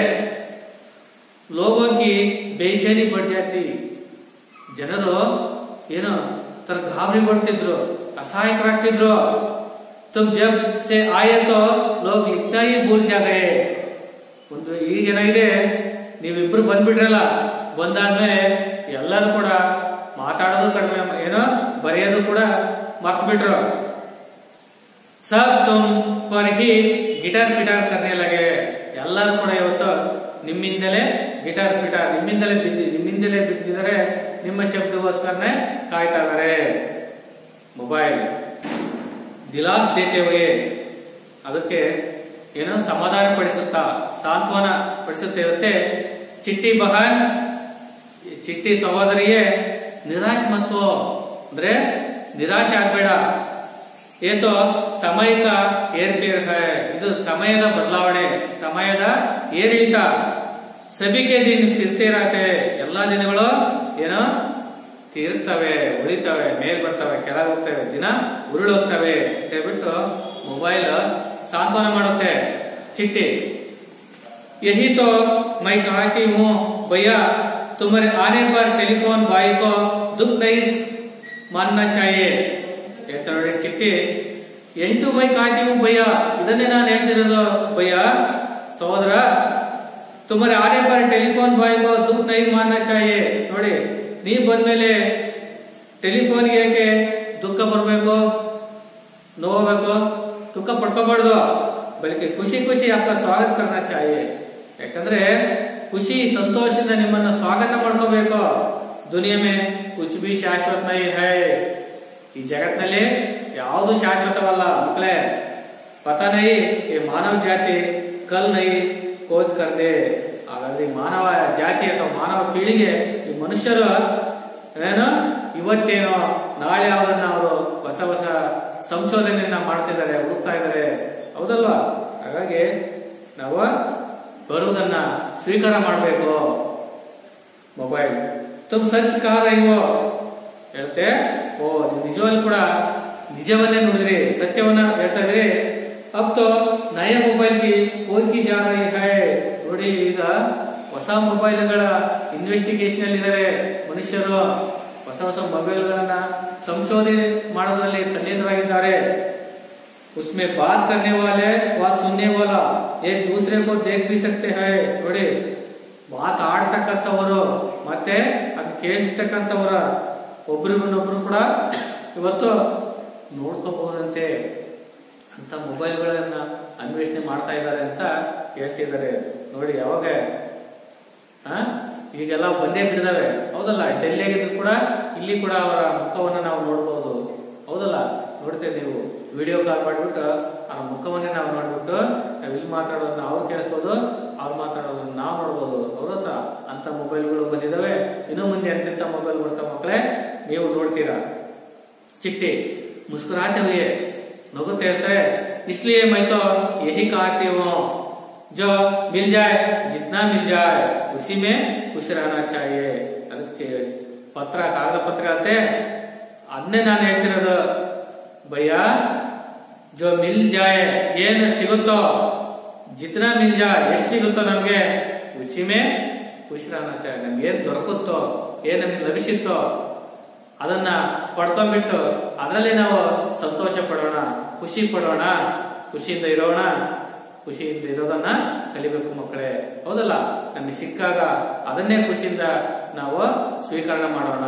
ಲೋಗೋಕಿ ಬೇಚೈನಿ ಬಡ್ ಜಾತಿ ಜನರು ಏನು ತರ ಗಾಬರಿ ಪಡ್ತಿದ್ರು ಅಸಹಾಯಕರಾಗ್ತಿದ್ರು ತುಮ್ ಜಬ್ ಸೆ ಆಯೆ ತೋ ಲೋಗ್ ಇಟ್ನಾ ಹಿ ಭೂಲ್ ಜಾಗೆ ಒಂದು ಈಗ ಏನಾಗಿದೆ ನೀವಿಬ್ರು ಬಂದ್ಬಿಟ್ರಲ್ಲ ಬಂದಾದ್ಮೇಲೆ ಎಲ್ಲರೂ ಕೂಡ ಮಾತಾಡೋದು ಕಡಿಮೆ ಏನೋ ಬರೆಯೋದು ಕೂಡ ಮರ್ತ್ಬಿಟ್ರು ಸಬ್ ತುಮ್ ಪರ್ ಹಿ ಗಿಟಾರ್ ಪಿಟಾರ್ ಕರ್ನೆ ಲಗೆ ಎಲ್ಲರೂ ಕೂಡ ಇವತ್ತು ನಿಮ್ಮಿಂದಲೇ ಗಿಟಾರ್ ಪಿಟಾರ್ ನಿಮ್ಮಿಂದಲೇ ಬಿದ್ದಿ ನಿಮ್ಮಿಂದಲೇ ಬಿದ್ದಿದ್ದಾರೆ ನಿಮ್ಮ ಶಬ್ದಗೋಸ್ಕರನೇ ಕಾಯ್ತಾ ಇದಾರೆ ಮೊಬೈಲ್ ದಿಲಾಸ್ ದೇತೆ ಹುಯೆ ಅದಕ್ಕೆ ಏನೋ ಸಮಾಧಾನ ಪಡಿಸುತ್ತಾ ಸಾಂತ್ವನ ಪಡಿಸುತ್ತಾ ಇರುತ್ತೆ ಚಿಟ್ಟಿ ಬಹನ್ ಚಿಟ್ಟಿ ಸಹೋದರಿಯೇ ನಿರಾಶ್ ಮತ್ತು ಅಂದ್ರೆ ನಿರಾಶೆ ಆಗ್ಬೇಡ ಏತೋ ಸಮಯದ ಏರ್ಪೇರ್ ಹೈ ಇದು ಸಮಯದ ಬದಲಾವಣೆ ಸಮಯದ ಏರಿಳಿತ ಸಬಿಕೆ ದಿನ ಫಿರ್ತಿರತ್ತೆ ಎಲ್ಲಾ ದಿನಗಳು ಏನೋ ತೀರ್ತವೆ ಉಳಿತವೆ ಮೇಲ್ ಬರ್ತವೆ ಕೆಳಗೆ ಹೋಗ್ತವೆ ದಿನ ಉರುಳೋಗ್ತವೆ ಅಂತ ಹೇಳ್ಬಿಟ್ಟು ಮೊಬೈಲ್ ಸಾಂತ್ವನ ಮಾಡುತ್ತೆ ಚಿಟ್ಟಿ यही तो मैं कहती हूँ भैया तुम्हारे आने पर टेलीफोन भाई को दुख नहीं मानना चाहिए ಹೇಳ್ತಾ ನೋಡಿ ಚಿಟ್ಟಿ ಎಂಟು ಬೈ ಕಾಯ್ತೀವಿ ಭಯ್ಯ ಇದನ್ನೇ ನಾನು ಹೇಳ್ತಿರೋದು ಭಯ್ಯ ಸಹೋದರ ತುಮರೆ ಆನೆ ಪರ್ ಟೆಲಿಫೋನ್ ಬಾಯ್ ಕೋ ದುಃಖ ನೈ ಮಾನ್ನ ಚಾಯೆ ನೋಡಿ ನೀ ಬಂದ್ಮೇಲೆ ಟೆಲಿಫೋನ್ಗೆ ಯಾಕೆ ದುಃಖ ಬರ್ಬೇಕು ನೋವಬೇಕು ದುಃಖ ಪಡ್ಕೋಬಾರ್ದು ಬಲ್ಕಿ ಖುಷಿ ಖುಷಿ ಅಪ್ಪ ಸ್ವಾಗತ ಕರ್ನ ಚಾಯೆ ಯಾಕಂದ್ರೆ ಖುಷಿ ಸಂತೋಷದಿಂದ ನಿಮ್ಮನ್ನ ಸ್ವಾಗತ ಮಾಡ್ಕೋಬೇಕು ದುನಿಯಾ ಮೇ ಕುಚ್ ಬಿ ಶಾಶ್ವತ ನೈ ಹೈ ಈ ಜಗತ್ನಲ್ಲಿ ಯಾವುದು ಶಾಶ್ವತವಲ್ಲ ಮಕ್ಕಳೇ ಪತಾ ನೈ ಈ ಮಾನವ ಜಾತಿ ಕಲ್ ನೈ ಕೋಸ್ ಕರ್ದೆ ಹಾಗಾದ್ರೆ ಈ ಮಾನವ ಜಾತಿ ಅಥವಾ ಮಾನವ ಪೀಳಿಗೆ ಈ ಮನುಷ್ಯರು ಏನು ಇವತ್ತೇನೋ ನಾಳೆ ಅವರನ್ನ ಅವರು ಹೊಸ ಹೊಸ ಸಂಶೋಧನೆಯನ್ನ ಮಾಡ್ತಿದ್ದಾರೆ ಹುಡುಕ್ತಾ ಇದ್ದಾರೆ ಹೌದಲ್ವಾ ಹಾಗಾಗಿ ನಾವು ಬರುವುದನ್ನ ಸ್ವೀಕಾರ ಮಾಡಬೇಕು ಮೊಬೈಲ್ ತುಮ್ ಸತ್ಯ ಕಹ ರಹಿವೋ ಹೇಳ್ತೆ ಓ ನೀವು ನಿಜವಾಗ್ಲೂ ಕೂಡ ನಿಜವನ್ನೇ ನೋಡಿದ್ರಿ ಸತ್ಯವನ್ನ ಹೇಳ್ತಾ ಇದ್ರಿ ಅಬ್ ತೋ ನಯ ಮೊಬೈಲ್ಗೆ ಓದ್ಕಿ ಜಾ ರಹಿ ಹೈ ನೋಡಿ ಈಗ ಹೊಸ ಮೊಬೈಲ್ಗಳ ಇನ್ವೆಸ್ಟಿಗೇಷನ್ ಅಲ್ಲಿ ಇದ್ದಾರೆ ಮನುಷ್ಯರು ಹೊಸ ಹೊಸ ಮೊಬೈಲ್ಗಳನ್ನ ಸಂಶೋಧನೆ ಮಾಡೋದ್ರಲ್ಲಿ ತಲ್ಲೀನರಾಗಿದ್ದಾರೆ उसमें बात करने वाले व सुनने वाला एक दूसरे को देख भी सकते हैं ನೋಡಿ ಮಾತಾಡ್ತಕ್ಕಂಥವರು ಮತ್ತೆ ಅದು ಕೇಳಿಸ್ತಕ್ಕಂಥವರ ಒಬ್ರಿಗೊಬ್ಬರು ಕೂಡ ಇವತ್ತು ನೋಡ್ಕೋಬಹುದಂತೆ ಅಂತ ಮೊಬೈಲ್ಗಳನ್ನ ಅನ್ವೇಷಣೆ ಮಾಡ್ತಾ ಇದ್ದಾರೆ ಅಂತ ಹೇಳ್ತಿದ್ದಾರೆ ನೋಡಿ ಯಾವಾಗ ಆ? ಈಗೆಲ್ಲ ಬಂದೇ ಬಿಟ್ಟಿದಾವೆ ಹೌದಲ್ಲ ಡೆಲ್ಲಿಯಾಗಿದ್ರು ಕೂಡ ಇಲ್ಲಿ ಕೂಡ ಅವರ ಮುಖವನ್ನ ನಾವು ನೋಡಬಹುದು ಹೌದಲ್ಲ ನೋಡ್ತೇವೆ ನೀವು ವಿಡಿಯೋ ಕಾಲ್ ಮಾಡಿಬಿಟ್ಟು ಆ ಮುಖವನ್ನೇ ನಾವು ನೋಡ್ಬಿಟ್ಟು ನಾವು ಇಲ್ಲಿ ಮಾತಾಡೋದನ್ನ ಅವ್ರು ಕೇಳಿಸ್ಬೋದು ಅವ್ರು ಮಾತಾಡೋದನ್ನ ನಾವು ನೋಡ್ಬೋದು ಹೌದಲ್ಲ ಅಂತ ಮೊಬೈಲ್ಗಳು ಬಂದಿದಾವೆ ಇನ್ನು ಮುಂದೆ ಎಂತೆಂತ ಮೊಬೈಲ್ ಬರ್ತಾವ ಮಕ್ಕಳೇ ನೀವು ನೋಡ್ತೀರಾ चिट्टे मुस्कुराते हुए नगुते ಹೇಳ್ತಾರೆ इसलिए मैं तो यही कहती हूँ जो मिल जाए जितना मिल जाए उसी में खुश रहना चाहिए ಅದಕ್ಕೆ ಚೆ- ಪತ್ರ ಕಾಗದ ಪತ್ರ ಅಂತೆ ಅದನ್ನೇ ನಾನು ಹೇಳ್ತಿರೋದು ಭಯ್ಯ ಜೋ ಮಿಲ್ ಜಾಯ್ ಏನು ಸಿಗುತ್ತೋ ಜಿತ್ನಾ ಮಿಲ್ ಜಾಯ್ ಎಷ್ಟು ಸಿಗುತ್ತೋ ನಮ್ಗೆ ಉಸಿಮೆ ಖುಷಿ रहना चाहिए ನಮ್ಗೆ ಏನ್ ದೊರಕುತ್ತೋ ಏನ್ ನಮ್ಗೆ ಲಭಿಸುತ್ತೋ ಅದನ್ನ ಪಡ್ಕೊಂಡ್ಬಿಟ್ಟು ಅದರಲ್ಲಿ ನಾವು ಸಂತೋಷ ಪಡೋಣ ಖುಷಿ ಪಡೋಣ ಖುಷಿಯಿಂದ ಇರೋಣ ಖುಷಿಯಿಂದ ಇರೋದನ್ನ ಕಲಿಬೇಕು ಮಕ್ಕಳೇ ಹೌದಲ್ಲ ನಮಗೆ ಸಿಕ್ಕಾಗ ಅದನ್ನೇ ಖುಷಿಯಿಂದ ನಾವು ಸ್ವೀಕರಣೆ ಮಾಡೋಣ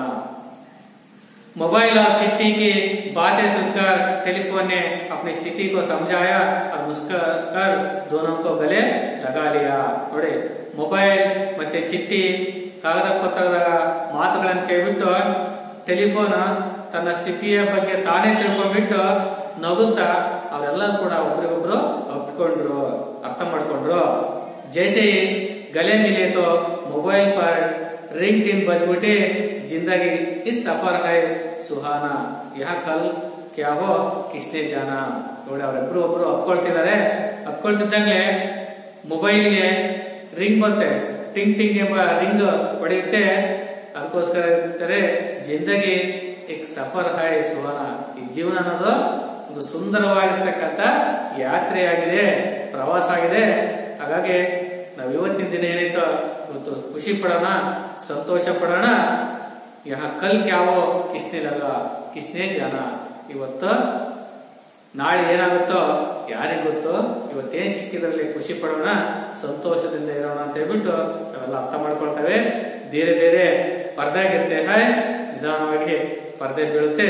मोबाइल और चिट्ठी की बातें सुनकर टेलीफोन ने अपनी स्थिति को समझाया और मुस्कुराकर दोनों को गले लगा लिया ನೋಡಿ ಮೊಬೈಲ್ ಮತ್ತೆ ಚಿಟ್ಟಿ ಕಾಗದ ಪತ್ರದ ಮಾತುಗಳನ್ನು ಕೇಳ್ಬಿಟ್ಟು ಟೆಲಿಫೋನ್ ತನ್ನ ಸ್ಥಿತಿಯ ಬಗ್ಗೆ ತಾನೇ ತಿಳ್ಕೊಂಡ್ಬಿಟ್ಟು ನಗುತ್ತಾ ಅವರೆಲ್ಲರೂ ಕೂಡ ಒಬ್ರಿಗೊಬ್ರು ಒಪ್ಪಿಕೊಂಡ್ರು ಅರ್ಥ ಮಾಡ್ಕೊಂಡ್ರು जैसे ही गले मिले तो मोबाइल पर रिंग टिन बज उठे जिंदगी इस सफर है सुहाना यह कल क्या हो किसने जाना ನೋಡಿ ಅವರಿಬ್ರು ಒಬ್ರು ಅಪ್ಕೊಳ್ತಿದ್ದಾರೆ ಅಪ್ಕೊಳ್ತಿದ್ದಂಗೆ ಮೊಬೈಲ್ಗೆ ರಿಂಗ್ ಬರುತ್ತೆ ಟಿಂಗ್ ಟಿಂಗ್ ಎಂಬ ರಿಂಗ್ ಹೊಡೆಯುತ್ತೆ ಅದಕ್ಕೋಸ್ಕರ ಹೇಳ್ತಾರೆ ಜಿಂದಗಿ ಏಕ್ ಸಫರ್ ಹೈ ಸುಹಾನ ಈ ಜೀವನ ಅನ್ನೋದು ಒಂದು ಸುಂದರವಾಗಿರ್ತಕ್ಕಂಥ ಯಾತ್ರೆಯಾಗಿದೆ ಪ್ರವಾಸ ಆಗಿದೆ ಹಾಗಾಗಿ ನಾವು ಇವತ್ತಿನ ದಿನ ಏನಾಯ್ತೋ ಇವತ್ತು ಖುಷಿ ಪಡೋಣ ಸಂತೋಷ ಪಡೋಣ ಯಹ ಕಲ್ ಕ್ಯಾವೋ ಕಿಸ್ನೆ ಲಗ ಕಿಸ್ನೆ ಜನ ಇವತ್ತು ನಾಳೆ ಏನಾಗುತ್ತೋ ಯಾರಿಗ್ ಗೊತ್ತೋ ಇವತ್ತೇನ್ ಸಿಕ್ಕಿದ್ರಲ್ಲಿ ಖುಷಿ ಪಡೋಣ ಸಂತೋಷದಿಂದ ಇರೋಣ ಅಂತ ಹೇಳ್ಬಿಟ್ಟು ನಾವೆಲ್ಲ ಅರ್ಥ ಮಾಡ್ಕೊಳ್ತೇವೆ ಧೀರೆ ಧೀರೆ ಪರ್ದಾಗಿರುತ್ತೆ ಹಾಯ್ ನಿಧಾನವಾಗಿ ಪರ್ದೆ ಬೀಳುತ್ತೆ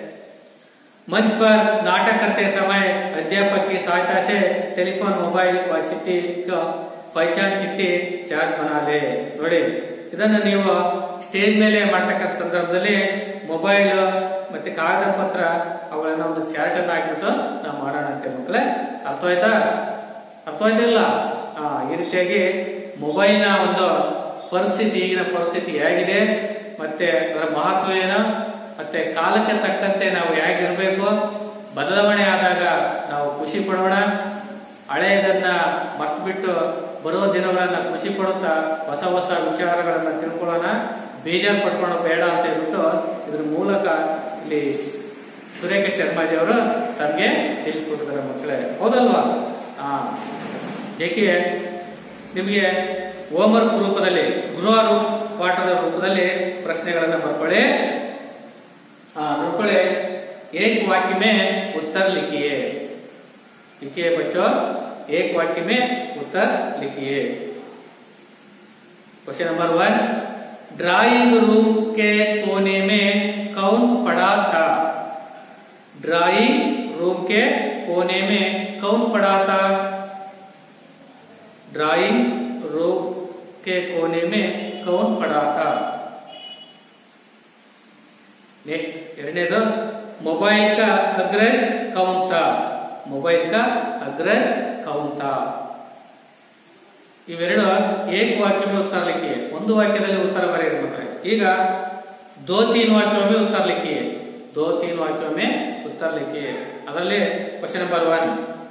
मंच पर नाटक करते समय अध्यापक की सहायता से टेलीफोन मोबाइल व चिट्ठी का ಪೈಚಾನ್ ಚಿಟ್ಟಿ ಚಾರ್ಟ್ ಬನಾಲೆ ನೋಡಿ ಇದನ್ನ ನೀವು ಸ್ಟೇಜ್ ಮೇಲೆ ಮಾಡ್ತಕ್ಕಂಥ ಸಂದರ್ಭದಲ್ಲಿ ಮೊಬೈಲ್ ಮತ್ತೆ ಕಾಗದ ಪತ್ರ ಅವುಗಳನ್ನ ಒಂದು ಚಾರ್ಟ್ ಅನ್ನ ಹಾಕ್ಬಿಟ್ಟು ನಾವು ಮಾಡೋಣ ಅಂತೆ ಮಕ್ಕಳೇ ಅರ್ಥ ಆಯ್ತಾ ಅರ್ಥ ಆಯ್ತಿಲ್ಲ ಆ ಈ ರೀತಿಯಾಗಿ ಮೊಬೈಲ್ ನ ಒಂದು ಪರಿಸ್ಥಿತಿ ಈಗಿನ ಪರಿಸ್ಥಿತಿ ಹೇಗಿದೆ ಮತ್ತೆ ಅದರ ಮಹತ್ವ ಏನು ಮತ್ತೆ ಕಾಲಕ್ಕೆ ತಕ್ಕಂತೆ ನಾವು ಹೇಗಿರ್ಬೇಕು ಬದಲಾವಣೆ ಆದಾಗ ನಾವು ಖುಷಿ ಪಡೋಣ ಹಳೆಯದನ್ನ ಮರ್ತು ಬಿಟ್ಟು ಬರೋ ದಿನಗಳನ್ನ ಖುಷಿ ಪಡುತ್ತಾ ಹೊಸ ಹೊಸ ವಿಚಾರಗಳನ್ನ ತಿಳ್ಕೊಳ್ಳೋಣ ಬೇಜಾರು ಪಡ್ಕೊಳ್ಳೋ ಬೇಡ ಅಂತ ಹೇಳ್ಬಿಟ್ಟು ಇದ್ರ ಮೂಲಕ ಇಲ್ಲಿ ಸುರೇಖ ಶರ್ಮಾಜಿ ಅವರು ತಮಗೆ ತಿಳಿಸ್ಕೊಟ್ಟಿದ್ದಾರೆ ಮಕ್ಕಳೇ ಹೌದಲ್ವಾ ಹಾ ಏಕೆ ನಿಮಗೆ ಹೋಮ್ವರ್ಕ್ ರೂಪದಲ್ಲಿ ಗೃಹ ರೂಪ ಪಾಠದ ರೂಪದಲ್ಲಿ ಪ್ರಶ್ನೆಗಳನ್ನ ಬರ್ಕೊಳ್ಳಿ हाँ रुपड़े एक वाक्य में उत्तर लिखिए लिखिए बच्चों एक वाक्य में उत्तर लिखिए question number one drawing room के कोने में कौन पड़ा था ड्राइंग रूम के कोने में कौन पड़ा था ड्राइंग रूम के कोने में कौन पड़ा था नेक्स्ट ಎರಡನೇದು मोबाइल का अग्रज कौन था मोबाइल का अग्रज कौन था ಇವೆರಡು ಏಕ ವಾಕ್ಯ में उत्तर लिखिए ಒಂದು ವಾಕ್ಯದಲ್ಲಿ ಉತ್ತರ ಬರೆಯಿರಿ ಮಕ್ಕಳೇ ಈಗ दो तीन वाक्यों में उत्तर लिखिए दो तीन वाक्यों में उत्तर लिखिए ಅದರಲ್ಲಿ क्वेश्चन नंबर वन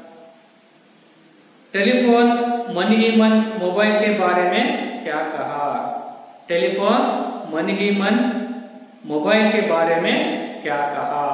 टेलीफोन मन ही मन मोबाइल के बारे में क्या कहा टेलीफोन मन ही मन मोबाइल के बारे में क्या कहा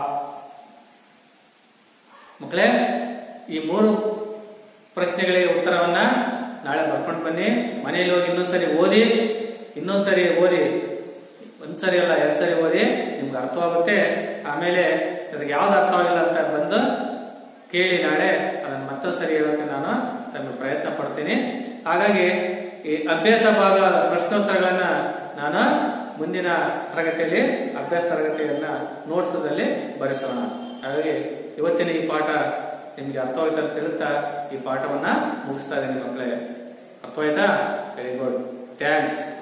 ಮಕ್ಕಳೇ ಈ ಮೂರು ಪ್ರಶ್ನೆಗಳಿಗೆ ಉತ್ತರವನ್ನ ನಾಳೆ ಬರ್ಕೊಂಡು ಬನ್ನಿ ಮನೆಯಲ್ಲಿ ಹೋಗಿ ಇನ್ನೊಂದ್ಸರಿ ಓದಿ ಇನ್ನೊಂದ್ಸರಿ ಓದಿ ಒಂದ್ಸರಿ ಅಲ್ಲ ಎರಡ್ ಸರಿ ಓದಿ ನಿಮ್ಗೆ ಅರ್ಥವಾಗುತ್ತೆ ಆಮೇಲೆ ಇದ್ರಿಗೆ ಯಾವ್ದು ಅರ್ಥವಾಗಿಲ್ಲ ಅಂತ ಬಂದು ಕೇಳಿ ನಾಳೆ ಅದನ್ನ ಮತ್ತೊಂದು ಸರಿ ಹೇಳೋಕೆ ನಾನು ತಮಗೆ ಪ್ರಯತ್ನ ಪಡ್ತೀನಿ ಹಾಗಾಗಿ ಈ ಅಭ್ಯಾಸ ಭಾಗ ಪ್ರಶ್ನೋತ್ತರಗಳನ್ನ ನಾನು ಮುಂದಿನ ತರಗತಿಯಲ್ಲಿ ಅಭ್ಯಾಸ ತರಗತಿಯನ್ನ ನೋಟ್ಸದಲ್ಲಿ ಬರೆಸೋಣ ಹಾಗಾಗಿ ಇವತ್ತಿನ ಈ ಪಾಠ ನಿಮ್ಗೆ ಅರ್ಥವಾಯ್ತಾ ಅಂತ ಹೇಳುತ್ತಾ ಈ ಪಾಠವನ್ನ ಮುಗಿಸ್ತಾ ಇದ್ದೀನಿ ಮಕ್ಕಳೇ ಅರ್ಥವಾಯ್ತಾ ವೆರಿ ಗುಡ್ ಥ್ಯಾಂಕ್ಸ್